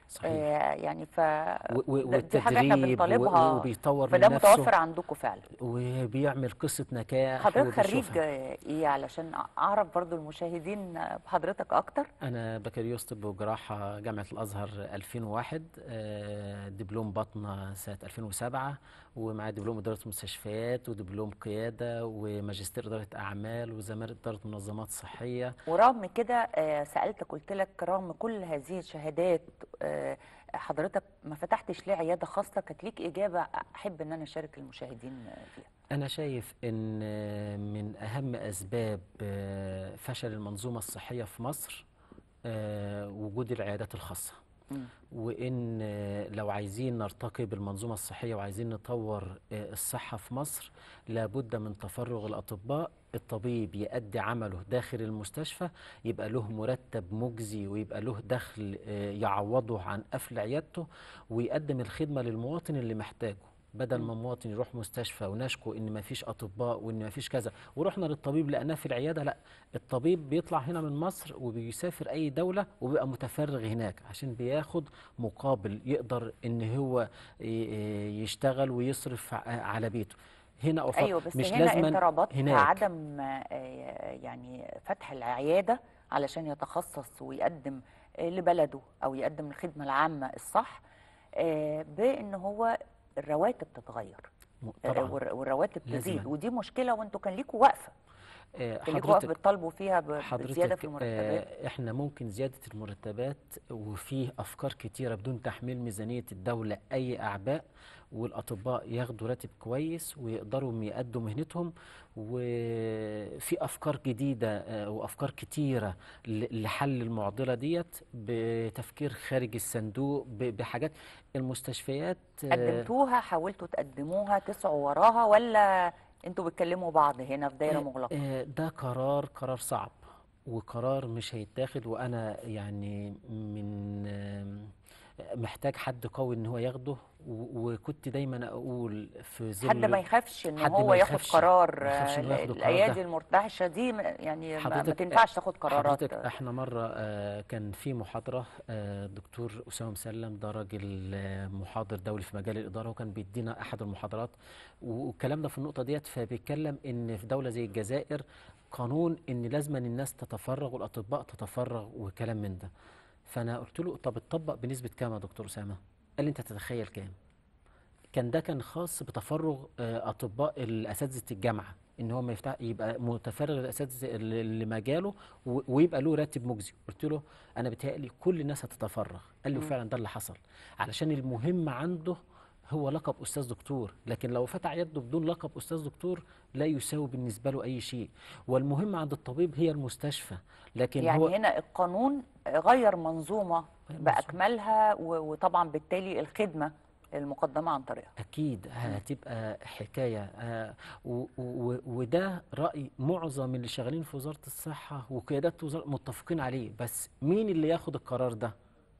صحيح. آه يعني ف و- و- ده- دي حاجه احنا والتدريب و- بنطالبها وبيطور فده من نفسه متوفر عندكم فعلا وبيعمل قصة نجاح حضرتك خريج وبيشوفها. آه، ايه علشان اعرف برضو المشاهدين آه، بحضرتك اكتر أنا بكالوريوس طب وجراحة جامعة الأزهر 2001 آه، دبلوم باطنة سنة 2007 ومعايا دبلوم إدارة مستشفيات ودبلوم قيادة وماجستير إدارة أعمال وزمالة إدارة منظمات صحية ورغم كده آه، سألتك قلت لك رغم كل هذه الشهادات آه، حضرتك ما فتحتش ليه عيادة خاصة كانت ليك إجابة أحب إن أنا أشارك المشاهدين آه، فيها أنا شايف إن من أهم أسباب آه، فشل المنظومة الصحية في مصر آه، وجود العيادات الخاصة مم. وإن آه، لو عايزين نرتقي بالمنظومة الصحية وعايزين نطور آه، الصحة في مصر لابد من تفرغ الأطباء الطبيب يأدي عمله داخل المستشفى يبقى له مرتب مجزي ويبقى له دخل آه، يعوضه عن قفل عيادته ويقدم الخدمة للمواطن اللي محتاجه بدل ما مواطن يروح مستشفى ونشكو ان ما فيش اطباء وان ما فيش كذا ورحنا للطبيب لقيناه في العياده لا الطبيب بيطلع هنا من مصر وبيسافر اي دوله وبيبقى متفرغ هناك عشان بياخد مقابل يقدر ان هو ي- يشتغل ويصرف ع- على بيته هنا أو ف- أيوة بس مش هنا لازما أنت ربطت هناك عدم آه، يعني فتح العيادة علشان يتخصص ويقدم آه، لبلده أو يقدم الخدمة العامة الصح آه، بأن هو الرواتب تتغير م- آه، طبعا والر- والرواتب تزيد لازماً. ودي مشكلة وانتوا كان ليكوا وقفة آه، كان ليكوا وقفة حضرتك بتطالبوا فيها ب- بزيادة حضرتك في المرتبات آه، احنا ممكن زيادة المرتبات وفيه أفكار كتيرة بدون تحميل ميزانية الدولة أي أعباء والأطباء ياخدوا راتب كويس ويقدروا يأدوا مهنتهم وفي أفكار جديدة آه، وأفكار كتيرة ل- لحل المعضلة ديت بتفكير خارج الصندوق ب- بحاجات المستشفيات آه، قدمتوها حاولتوا تقدموها تسعوا وراها ولا انتوا بتكلموا بعض هنا في دايرة آه، مغلقة آه، ده قرار قرار صعب وقرار مش هيتاخد وانا يعني من آم، محتاج حد قوي ان هو ياخده و- وكنت دايما اقول في ظل حد ما يخافش ان حد هو ما ياخد يخافش- قرار ما يخافش آه، إنه ياخد القرار الايادي ده. المرتعشه دي م- يعني ما- ما حضرتك تنفعش تاخد قرارات حضرتك احنا مره آه، كان في محاضره آه، دكتور اسامه مسلم ده راجل آه، محاضر دولي في مجال الاداره وكان بيدينا احد المحاضرات والكلام ده في النقطه ديت فبيتكلم ان في دوله زي الجزائر قانون ان لازم الناس تتفرغ والاطباء تتفرغ وكلام من ده فانا قلت له طب اتطبق بنسبه كام يا دكتور اسامه قال لي انت تتخيل كام كان ده كان خاص بتفرغ آه، اطباء الاساتذه الجامعه ان هو ما يفتح يبقى متفرغ الاساتذه ل- لمجاله و- ويبقى له راتب مجزي قلت له انا بيتهيألي كل الناس هتتفرغ قال لي مم. وفعلا ده اللي حصل علشان المهم عنده هو لقب استاذ دكتور لكن لو فتح يده بدون لقب استاذ دكتور لا يساوي بالنسبه له اي شيء والمهم عند الطبيب هي المستشفى لكن يعني هو هنا القانون غير منظومه غير باكملها و- وطبعا بالتالي الخدمه المقدمه عن طريقها أكيد هتبقى حكاية آه، و- و- وده رأي معظم اللي شغالين في وزارة الصحة وقيادات وزارة متفقين عليه بس مين اللي ياخد القرار ده؟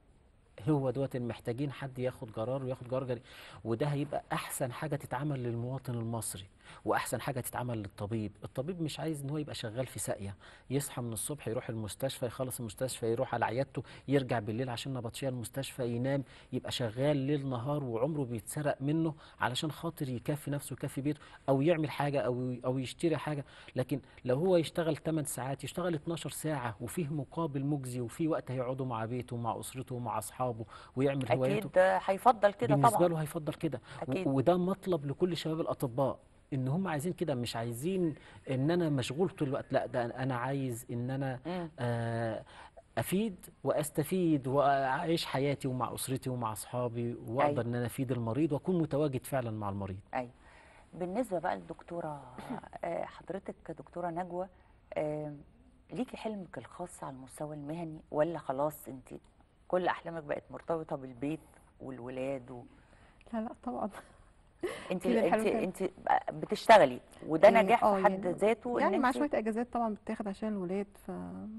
هو دوت اللي محتاجين حد ياخد قرار وياخد قرار جريء وده هيبقى أحسن حاجة تتعمل للمواطن المصري وأحسن حاجة تتعمل للطبيب الطبيب مش عايز إن هو يبقى شغال في ساقية يصحى من الصبح يروح المستشفى يخلص المستشفى يروح على عيادته يرجع بالليل عشان نبطشيه المستشفى ينام يبقى شغال ليل نهار وعمره بيتسرق منه علشان خاطر يكفي نفسه ويكفي بيته او يعمل حاجه او او يشتري حاجه لكن لو هو يشتغل 8 ساعات يشتغل 12 ساعه وفيه مقابل مجزي وفيه وقت هيقعده مع بيته ومع اسرته ومع اصحابه ويعمل هواياته اكيد آه، هيفضل كده بالنسبه طبعا له هيفضل كده و- أكيد. وده مطلب لكل شباب الاطباء ان هم عايزين كده مش عايزين ان انا مشغول طول الوقت لا ده انا عايز ان انا مم. آه، افيد واستفيد واعيش حياتي ومع اسرتي ومع اصحابي واقدر أيوة. ان انا افيد المريض واكون متواجد فعلا مع المريض ايوه بالنسبه بقى للدكتوره آه، حضرتك كدكتوره نجوى آه، ليكي حلمك الخاص على المستوى المهني ولا خلاص انت كل احلامك بقت مرتبطه بالبيت والولاد و... لا لا طبعا انت أكيد انت الحلم كده. انت بتشتغلي وده إيه، نجاح آه، في حد يعني- ذاته يعني ان مع انت شويه اجازات طبعا بتاخد عشان الولاد ف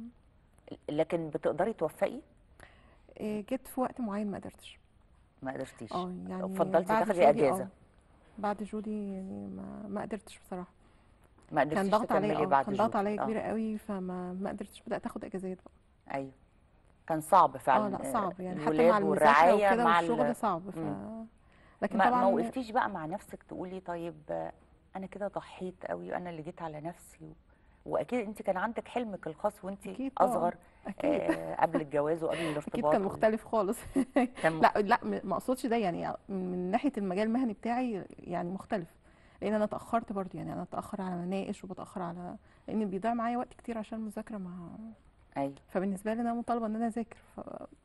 لكن بتقدري توفقي إيه، جيت في وقت معين ما قدرتش ما قدرتيش اه يعني فضلتي بعد تاخدي جودي اجازه اه بعد جودي يعني ما ما قدرتش بصراحه ما كان قدرتيش ضغط عليا تكملي اه بعد كان ضغط جودي. عليا آه. كبير قوي فما ما قدرتش بدات اخد اجازات بقى ايوه كان صعب فعلا اه لا صعب يعني حتى الولاد مع المذاكره والرعايه وكده مع والشغل ال... صعب ف... مم. لكن ما, طبعا ما وقفتيش بقى مع نفسك تقولي طيب آه، انا كده ضحيت قوي وانا اللي جيت على نفسي و... واكيد انت كان عندك حلمك الخاص وانت أكيد طبعاً، اصغر أكيد. آه قبل الجواز وقبل الارتباط اكيد كان وال- مختلف خالص كان لا لا م- ما اقصدش ده يعني من من ناحيه المجال المهني بتاعي يعني مختلف لان انا اتاخرت برضو يعني انا اتاخر على مناقش وبتاخر على لان بيضيع معايا وقت كتير عشان المذاكره مع ايوه فبالنسبه لي انا مطالبه ان انا اذاكر ف...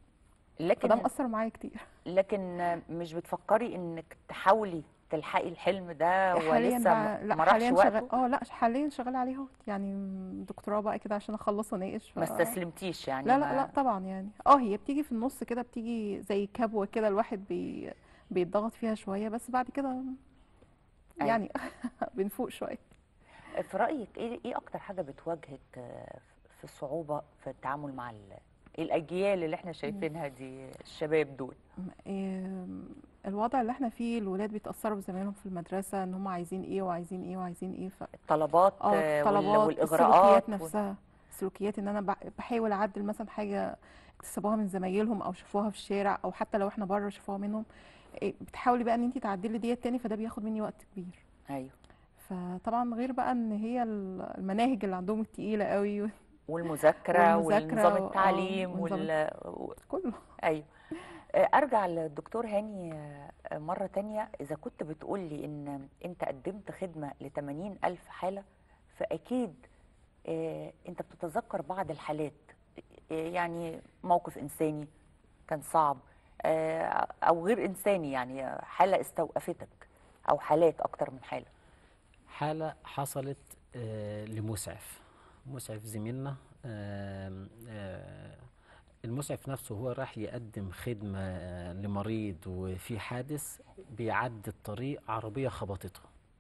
لكن فده مأثر معايا كتير لكن آه، مش بتفكري انك تحاولي تلحقي الحلم ده حاليا ولسه بقى ما لا ما راحش حاليا شغال وقته اه لا حاليا شغال عليه اهو يعني دكتوراه بقى كده عشان اخلص واناقش ف... ما استسلمتيش يعني لا ما- لا لا طبعا يعني اه هي بتيجي في النص كده بتيجي زي كبوة كده الواحد بي بيتضغط فيها شوية بس بعد كده أيوة. يعني بنفوق شوية في رأيك ايه ايه اكتر حاجة بتواجهك آه، في الصعوبة في التعامل مع ال- الاجيال اللي احنا شايفينها دي الشباب دول إيه، الوضع اللي احنا فيه الولاد بيتأثروا بزمايلهم في المدرسة ان هم عايزين ايه وعايزين ايه وعايزين ايه ف... الطلبات اه آه، وال- الطلبات والاغراءات السلوكيات وال- نفسها السلوكيات ان انا بح- بحاول اعدل مثلا حاجة اكتسبوها من زمايلهم او شافوها في الشارع او حتى لو احنا بره شافوها منهم إيه، بتحاولي بقى ان انت تعدلي ديت تاني فده بياخد مني وقت كبير ايوه فطبعا غير بقى ان هي ال- المناهج اللي عندهم التقيله قوي والمذاكرة والمذاكرة ونظام و- آه، التعليم ونظام وال و- كله ايوه آه، ارجع للدكتور هاني آه، مرة تانية اذا كنت بتقولي ان انت قدمت خدمة ل 80 الف حالة فاكيد آه، انت بتتذكر بعض الحالات آه، يعني موقف انساني كان صعب آه، او غير انساني يعني حالة استوقفتك او حالات اكتر من حالة حالة حصلت آه، لمسعف مسعف زميلنا آم، آه، المسعف نفسه هو راح يقدم خدمة آه، لمريض وفي حادث بيعدي الطريق عربية خبطته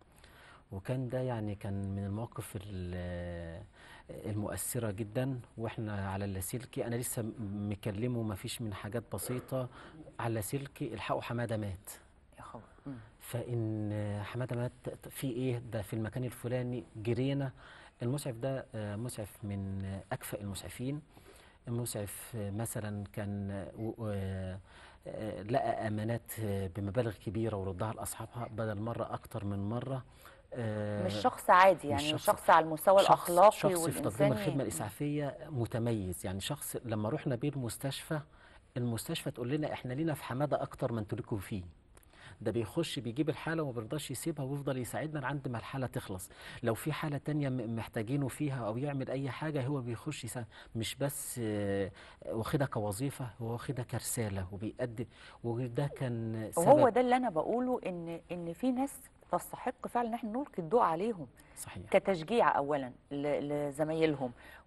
وكان ده يعني كان من المواقف ال- المؤثرة جدا واحنا على اللاسلكي انا لسه م- مكلمه ما فيش من حاجات بسيطة على اللاسلكي الحقوا حمادة مات يا خبر مم. فان حماده مات في ايه ده في المكان الفلاني جرينا المسعف ده آه، مسعف من آه، اكفأ المسعفين المسعف آه، مثلا كان آه، و- آه، آه، لقى امانات آه، بمبالغ كبيره وردها لاصحابها بدل مره اكتر من مره آه، مش شخص عادي مش يعني شخص- شخص على المستوى شخص- الاخلاقي شخص في تقديم والانساني الخدمه الاسعافيه متميز يعني شخص لما رحنا بيه المستشفى المستشفى تقول لنا احنا لينا في حماده اكتر من تلكم فيه ده بيخش بيجيب الحالة وما بيرضاش يسيبها ويفضل يساعدنا لعند ما الحالة تخلص لو في حالة تانية م- محتاجينه فيها أو يعمل أي حاجة هو بيخش يساعد مش بس آه، واخدها كوظيفة هو واخدها كرسالة وبيقدم وده كان سبب وهو ده اللي انا بقوله ان ان في ناس تستحق فعلا ان احنا نلقي الضوء عليهم صحيح كتشجيع اولا ل- لزمايلهم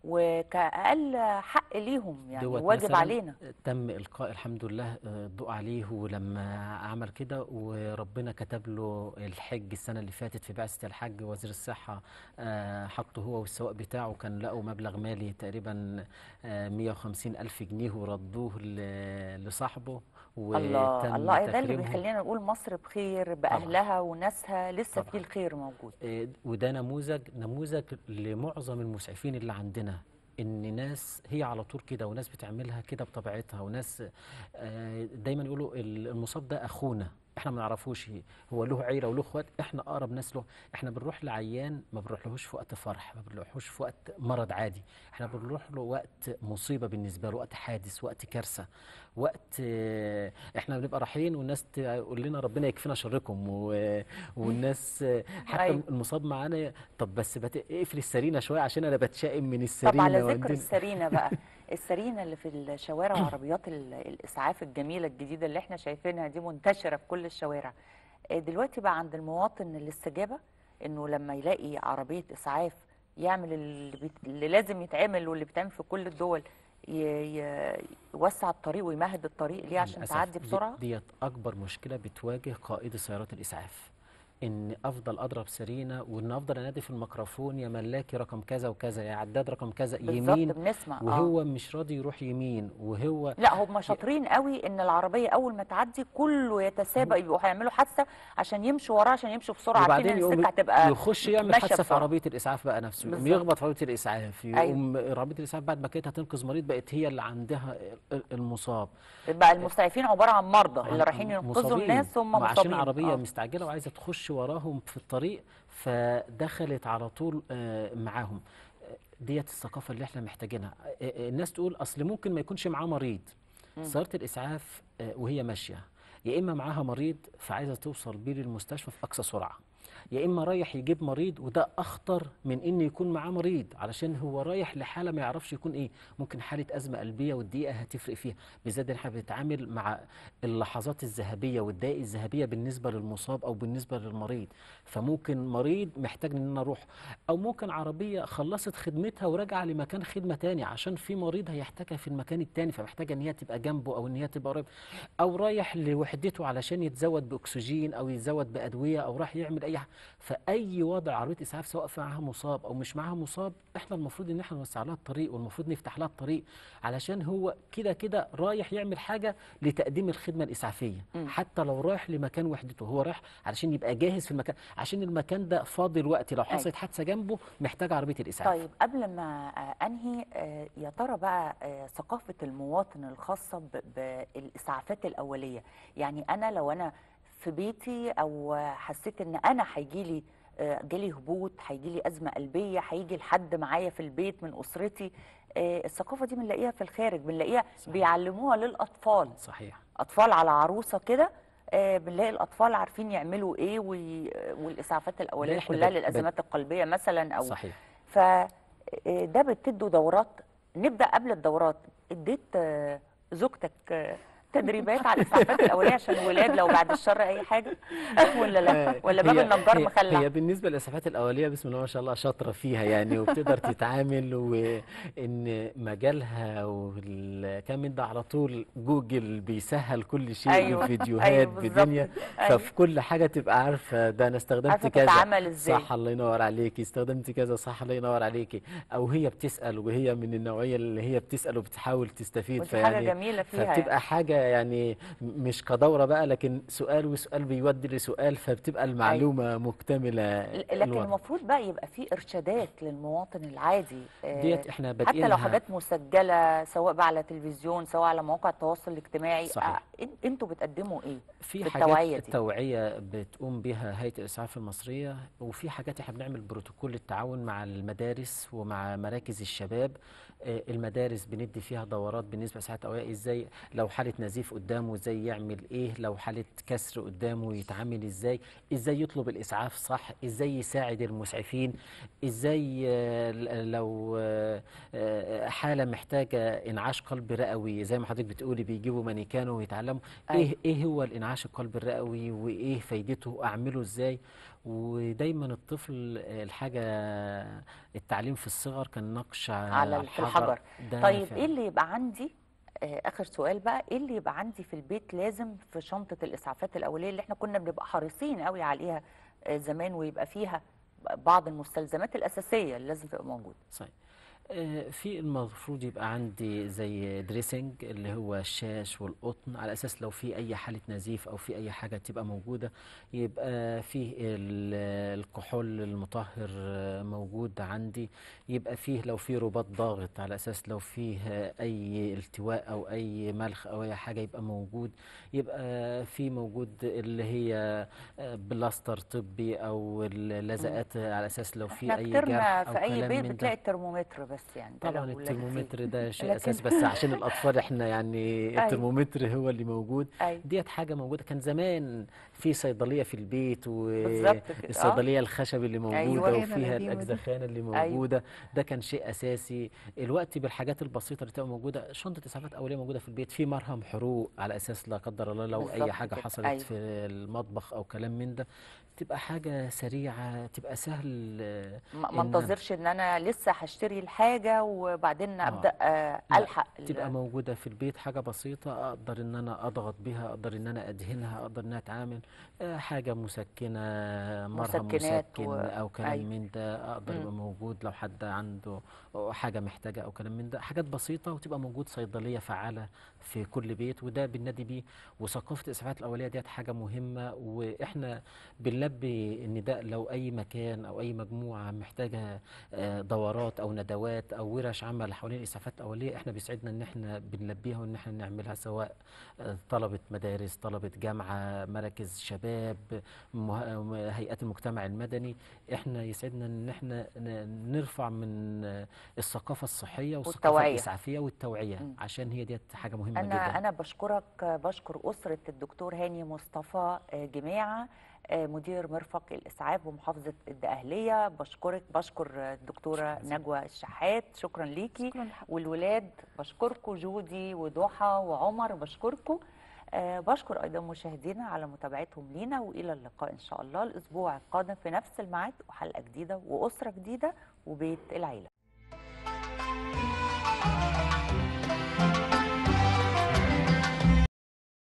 وكاقل حق ليهم يعني دوت واجب مثلاً علينا تم إلقاء الحمد لله آه، الضوء عليه ولما عمل كده وربنا كتب له الحج السنة اللي فاتت في بعثة الحج وزير الصحة آه، حطه هو والسواق بتاعه كان لقوا مبلغ مالي تقريبا آه، 150 ألف جنيه وردوه ل- لصاحبه الله وتم الله ده اللي تكريمهم. بيخلينا نقول مصر بخير باهلها وناسها لسه في طبعاً. الخير موجود آه، وده نموذج نموذج لمعظم المسعفين اللي عندنا ان ناس هي على طول كده وناس بتعملها كده بطبيعتها وناس آه، دايما يقولوا ال- المصاب ده اخونا احنا ما نعرفوش هو له عيله وله اخوات احنا اقرب ناس له احنا بنروح لعيان ما بنروحلهوش في وقت فرح ما بنروحلهوش في وقت مرض عادي احنا بنروح له وقت مصيبه بالنسبه له وقت حادث وقت كارثه وقت آه، احنا بنبقى رايحين والناس تقول لنا ربنا يكفينا شركم و- والناس آه، حتى أيوة. المصاب معانا طب بس بت... اقفل السرينه شويه عشان انا بتشائم من طب السرينه على ذكر وعندنا- السرينة بقى السرينة اللي في الشوارع وعربيات ال- الإسعاف الجميلة الجديدة اللي احنا شايفينها دي منتشرة في كل الشوارع آه، دلوقتي بقى عند المواطن الاستجابة انه لما يلاقي عربية إسعاف يعمل اللي, بيت... اللي لازم يتعمل واللي بيتعمل في كل الدول ي... ي... يوسع الطريق ويمهد الطريق ليه عشان للأسف تعدي دي- بسرعة ديت اكبر مشكله بتواجه قائدي سيارات الاسعاف ان افضل اضرب سرينه وان افضل انادي في الميكروفون يا ملاكي رقم كذا وكذا يا عداد رقم كذا بالظبط يمين بنسمع آه. وهو مش راضي يروح يمين وهو لا هم شاطرين قوي ان العربيه اول ما تعدي كله يتسابق يبقوا هيعملوا حادثه عشان يمشوا وراه عشان يمشوا بسرعه عارفين وبعدين ان يقوم السكه هتبقى يخش يعمل ماشية حادثه في بسرعة. عربيه الاسعاف بقى نفسه يقوم بالظبط. يخبط في عربيه الاسعاف أيوة. يقوم عربيه الاسعاف بعد ما كانت هتنقذ مريض بقت هي اللي عندها ال- المصاب بقى المسعفين عباره عن مرضى اللي عن- رايحين ينقذوا مصابين. الناس هم ما مصابين عشان عربيه آه. مستعجله وعايزه تخش وراهم في الطريق فدخلت على طول آه، معاهم آه، ديت الثقافه اللي احنا محتاجينها آه، آه، الناس تقول اصل ممكن ما يكونش معاه مريض مم. سياره الاسعاف آه، وهي ماشيه يا اما معاها مريض فعايزه توصل بيه للمستشفى في اقصى سرعه يا اما رايح يجيب مريض وده اخطر من ان يكون معاه مريض علشان هو رايح لحاله ما يعرفش يكون ايه ممكن حاله ازمه قلبيه والدقيقه هتفرق فيها بالذات إن احنا بنتعامل مع اللحظات الذهبيه والدقائق الذهبيه بالنسبه للمصاب او بالنسبه للمريض فممكن مريض محتاج ان انا اروح او ممكن عربيه خلصت خدمتها وراجعه لمكان خدمه تاني عشان في مريض هيحتاجها في المكان التاني فمحتاجه ان هي تبقى جنبه او ان هي تبقى قريب او رايح لوحدته علشان يتزود باكسجين او يتزود بادويه او راح يعمل اي حاجه فاي وضع عربيه اسعاف سواء في معاها مصاب او مش معاها مصاب احنا المفروض ان احنا نوسع لها الطريق والمفروض نفتح لها الطريق علشان هو كده كده رايح يعمل حاجه لتقديم الخدمه الاسعافيه مم. حتى لو رايح لمكان وحدته هو رايح علشان يبقى جاهز في المكان عشان المكان ده فاضي الوقت لو حصلت أيوة. حادثه جنبه محتاج عربيه الاسعاف طيب قبل ما آه، انهي آه، يا ترى بقى آه، ثقافه المواطن الخاصه ب- بالاسعافات الاوليه يعني انا لو انا في بيتي او آه، حسيت ان انا هيجي لي جالي هبوط هيجي لي ازمه قلبيه هيجي لحد معايا في البيت من اسرتي آه، الثقافه دي بنلاقيها في الخارج بنلاقيها صحيح. بيعلموها للاطفال صحيح اطفال على عروسه كده آه، بنلاقي الاطفال عارفين يعملوا ايه وي... والاسعافات الاوليه إحنا كلها بت- بت- للازمات القلبيه مثلا او صحيح فده بتدوا دورات نبدا قبل الدورات اديت آه، زوجتك آه، تدريبات على الاسعافات الاوليه عشان الولاد لو بعد الشر اي حاجه ولا لا آه، ولا باب هي- النجار هي- مخلع هي بالنسبه للاسعافات الاوليه بسم الله ما شاء الله شاطره فيها يعني وبتقدر تتعامل وان مجالها والكلام من ده على طول جوجل بيسهل كل شيء أيوة، وفيديوهات أيوة بالظبط بدنيا كده، أيوة. ففي كل حاجه تبقى عارفه ده انا استخدمت عارفة كذا تتعامل إزاي. صح الله ينور عليكي استخدمت كذا صح الله ينور عليكي او هي بتسال وهي من النوعيه اللي هي بتسال وبتحاول تستفيد ودي حاجه جميله فيها يعني. فبتبقى حاجة يعني مش كدورة بقى لكن سؤال وسؤال بيودي لسؤال فبتبقى المعلومة مكتملة لكن الوضع. المفروض بقى يبقى في ارشادات للمواطن العادي آه، ديت احنا حتى لو بادئينها حاجات مسجله سواء بقى على تلفزيون سواء على مواقع التواصل الاجتماعي صحيح. آه، إن- انتوا بتقدموا ايه في في حاجات التوعية دي؟ التوعية بتقوم بها هيئة الإسعاف المصرية وفي حاجات احنا بنعمل بروتوكول التعاون مع المدارس ومع مراكز الشباب آه، المدارس بندي فيها دورات بالنسبة لإسعاف التوعية ازاي لو حالة نزيف قدامه ازاي يعمل ايه لو حالة كسر قدامه يتعامل ازاي ازاي يطلب الإسعاف صح ازاي يساعد المسعفين ازاي آه، ل- لو آه، آه، حالة محتاجة انعاش قلب رئوي زي ما حضرتك بتقولي بيجيبوا مانيكانو ويتعلموا أيوة. ايه ايه هو الانعاش القلب الرئوي وايه فايدته اعمله ازاي ودايما الطفل الحاجه التعليم في الصغر كان نقش على في الحجر ده طيب فعلا. ايه اللي يبقى عندي آه، اخر سؤال بقى ايه اللي يبقى عندي في البيت لازم في شنطه الاسعافات الاوليه اللي احنا كنا بنبقى حريصين قوي عليها آه، زمان ويبقى فيها بعض المستلزمات الاساسيه اللي لازم تبقى موجوده صحيح آه، في المفروض يبقى عندي زي دريسنج اللي هو الشاش والقطن على اساس لو في اي حاله نزيف او في اي حاجه تبقى موجوده يبقى فيه ال- الكحول المطهر آه، موجود عندي يبقى فيه لو في رباط ضاغط على اساس لو فيه آه، اي التواء او اي ملخ او اي حاجه يبقى موجود يبقى في موجود اللي هي آه، بلاستر طبي او اللزقات على اساس لو في احنا اي كترنا جرح او في اي كلام بيت من ده. بتلاقي الترمومتر بس يعني ده طبعا لو لقيت فيه. الترمومتر ده شيء لكن- اساسي بس عشان الاطفال احنا يعني أيوة. الترمومتر هو اللي موجود أيوة. ديت حاجه موجوده كان زمان في صيدليه في البيت بالظبط كده، آه. والصيدليه الخشب اللي موجوده أيوة. وفيها القديمة دي. الاجزخانه اللي أيوة. موجوده ده كان شيء اساسي الوقت بالحاجات البسيطه اللي تبقى موجوده شنطه اسعافات اوليه موجوده في البيت في مرهم حروق على اساس لا قدر الله لو بالظبط اي حاجه كده، حصلت أيوة. في المطبخ او كلام من ده تبقى حاجه سريعه تبقى سهل آه، ما ما إن- انتظرش ان انا لسه هشتري الحاجه حاجه وبعدين آه. ابدا آه، لا، الحق ال- تبقى موجودة في البيت حاجة بسيطة أقدر إن أنا أضغط بيها أقدر إن أنا أدهنها أقدر إن أنا أتعامل آه، حاجة مسكنة مرهم مسكنات مسكن و- أو كلام أيوة. من ده أقدر مم. يبقى موجود لو حد عنده حاجة محتاجة أو كلام من ده حاجات بسيطة وتبقى موجود صيدلية فعالة في كل بيت وده بننادي بيه وثقافة الإسعافات الأولية ديت حاجة مهمة وإحنا بنلبي النداء لو أي مكان أو أي مجموعة محتاجة آه، دورات أو ندوات أو ورش عمل حوالين الإسعافات الأولية إحنا بيسعدنا إن إحنا بنلبيها وإن إحنا نعملها سواء آه، طلبة مدارس طلبة جامعة مراكز شباب مه- هيئات المجتمع المدني إحنا يسعدنا إن إحنا ن- نرفع من آه، الثقافة الصحية والثقافة والتوعية. الإسعافية والتوعية مم. عشان هي ديت حاجة مهمة انا جدا انا بشكرك بشكر اسره الدكتور هاني مصطفى آه، جماعه آه، مدير مرفق الاسعاف بمحافظه الدقهليه بشكرك بشكر الدكتوره نجوى الشحات شكرا ليكي شكرا لحضرتك. والولاد بشكركم جودي وضحى وعمر بشكركم آه، بشكر ايضا مشاهدينا على متابعتهم لينا والى اللقاء ان شاء الله الاسبوع القادم في نفس الميعاد وحلقه جديده واسره جديده وبيت العيله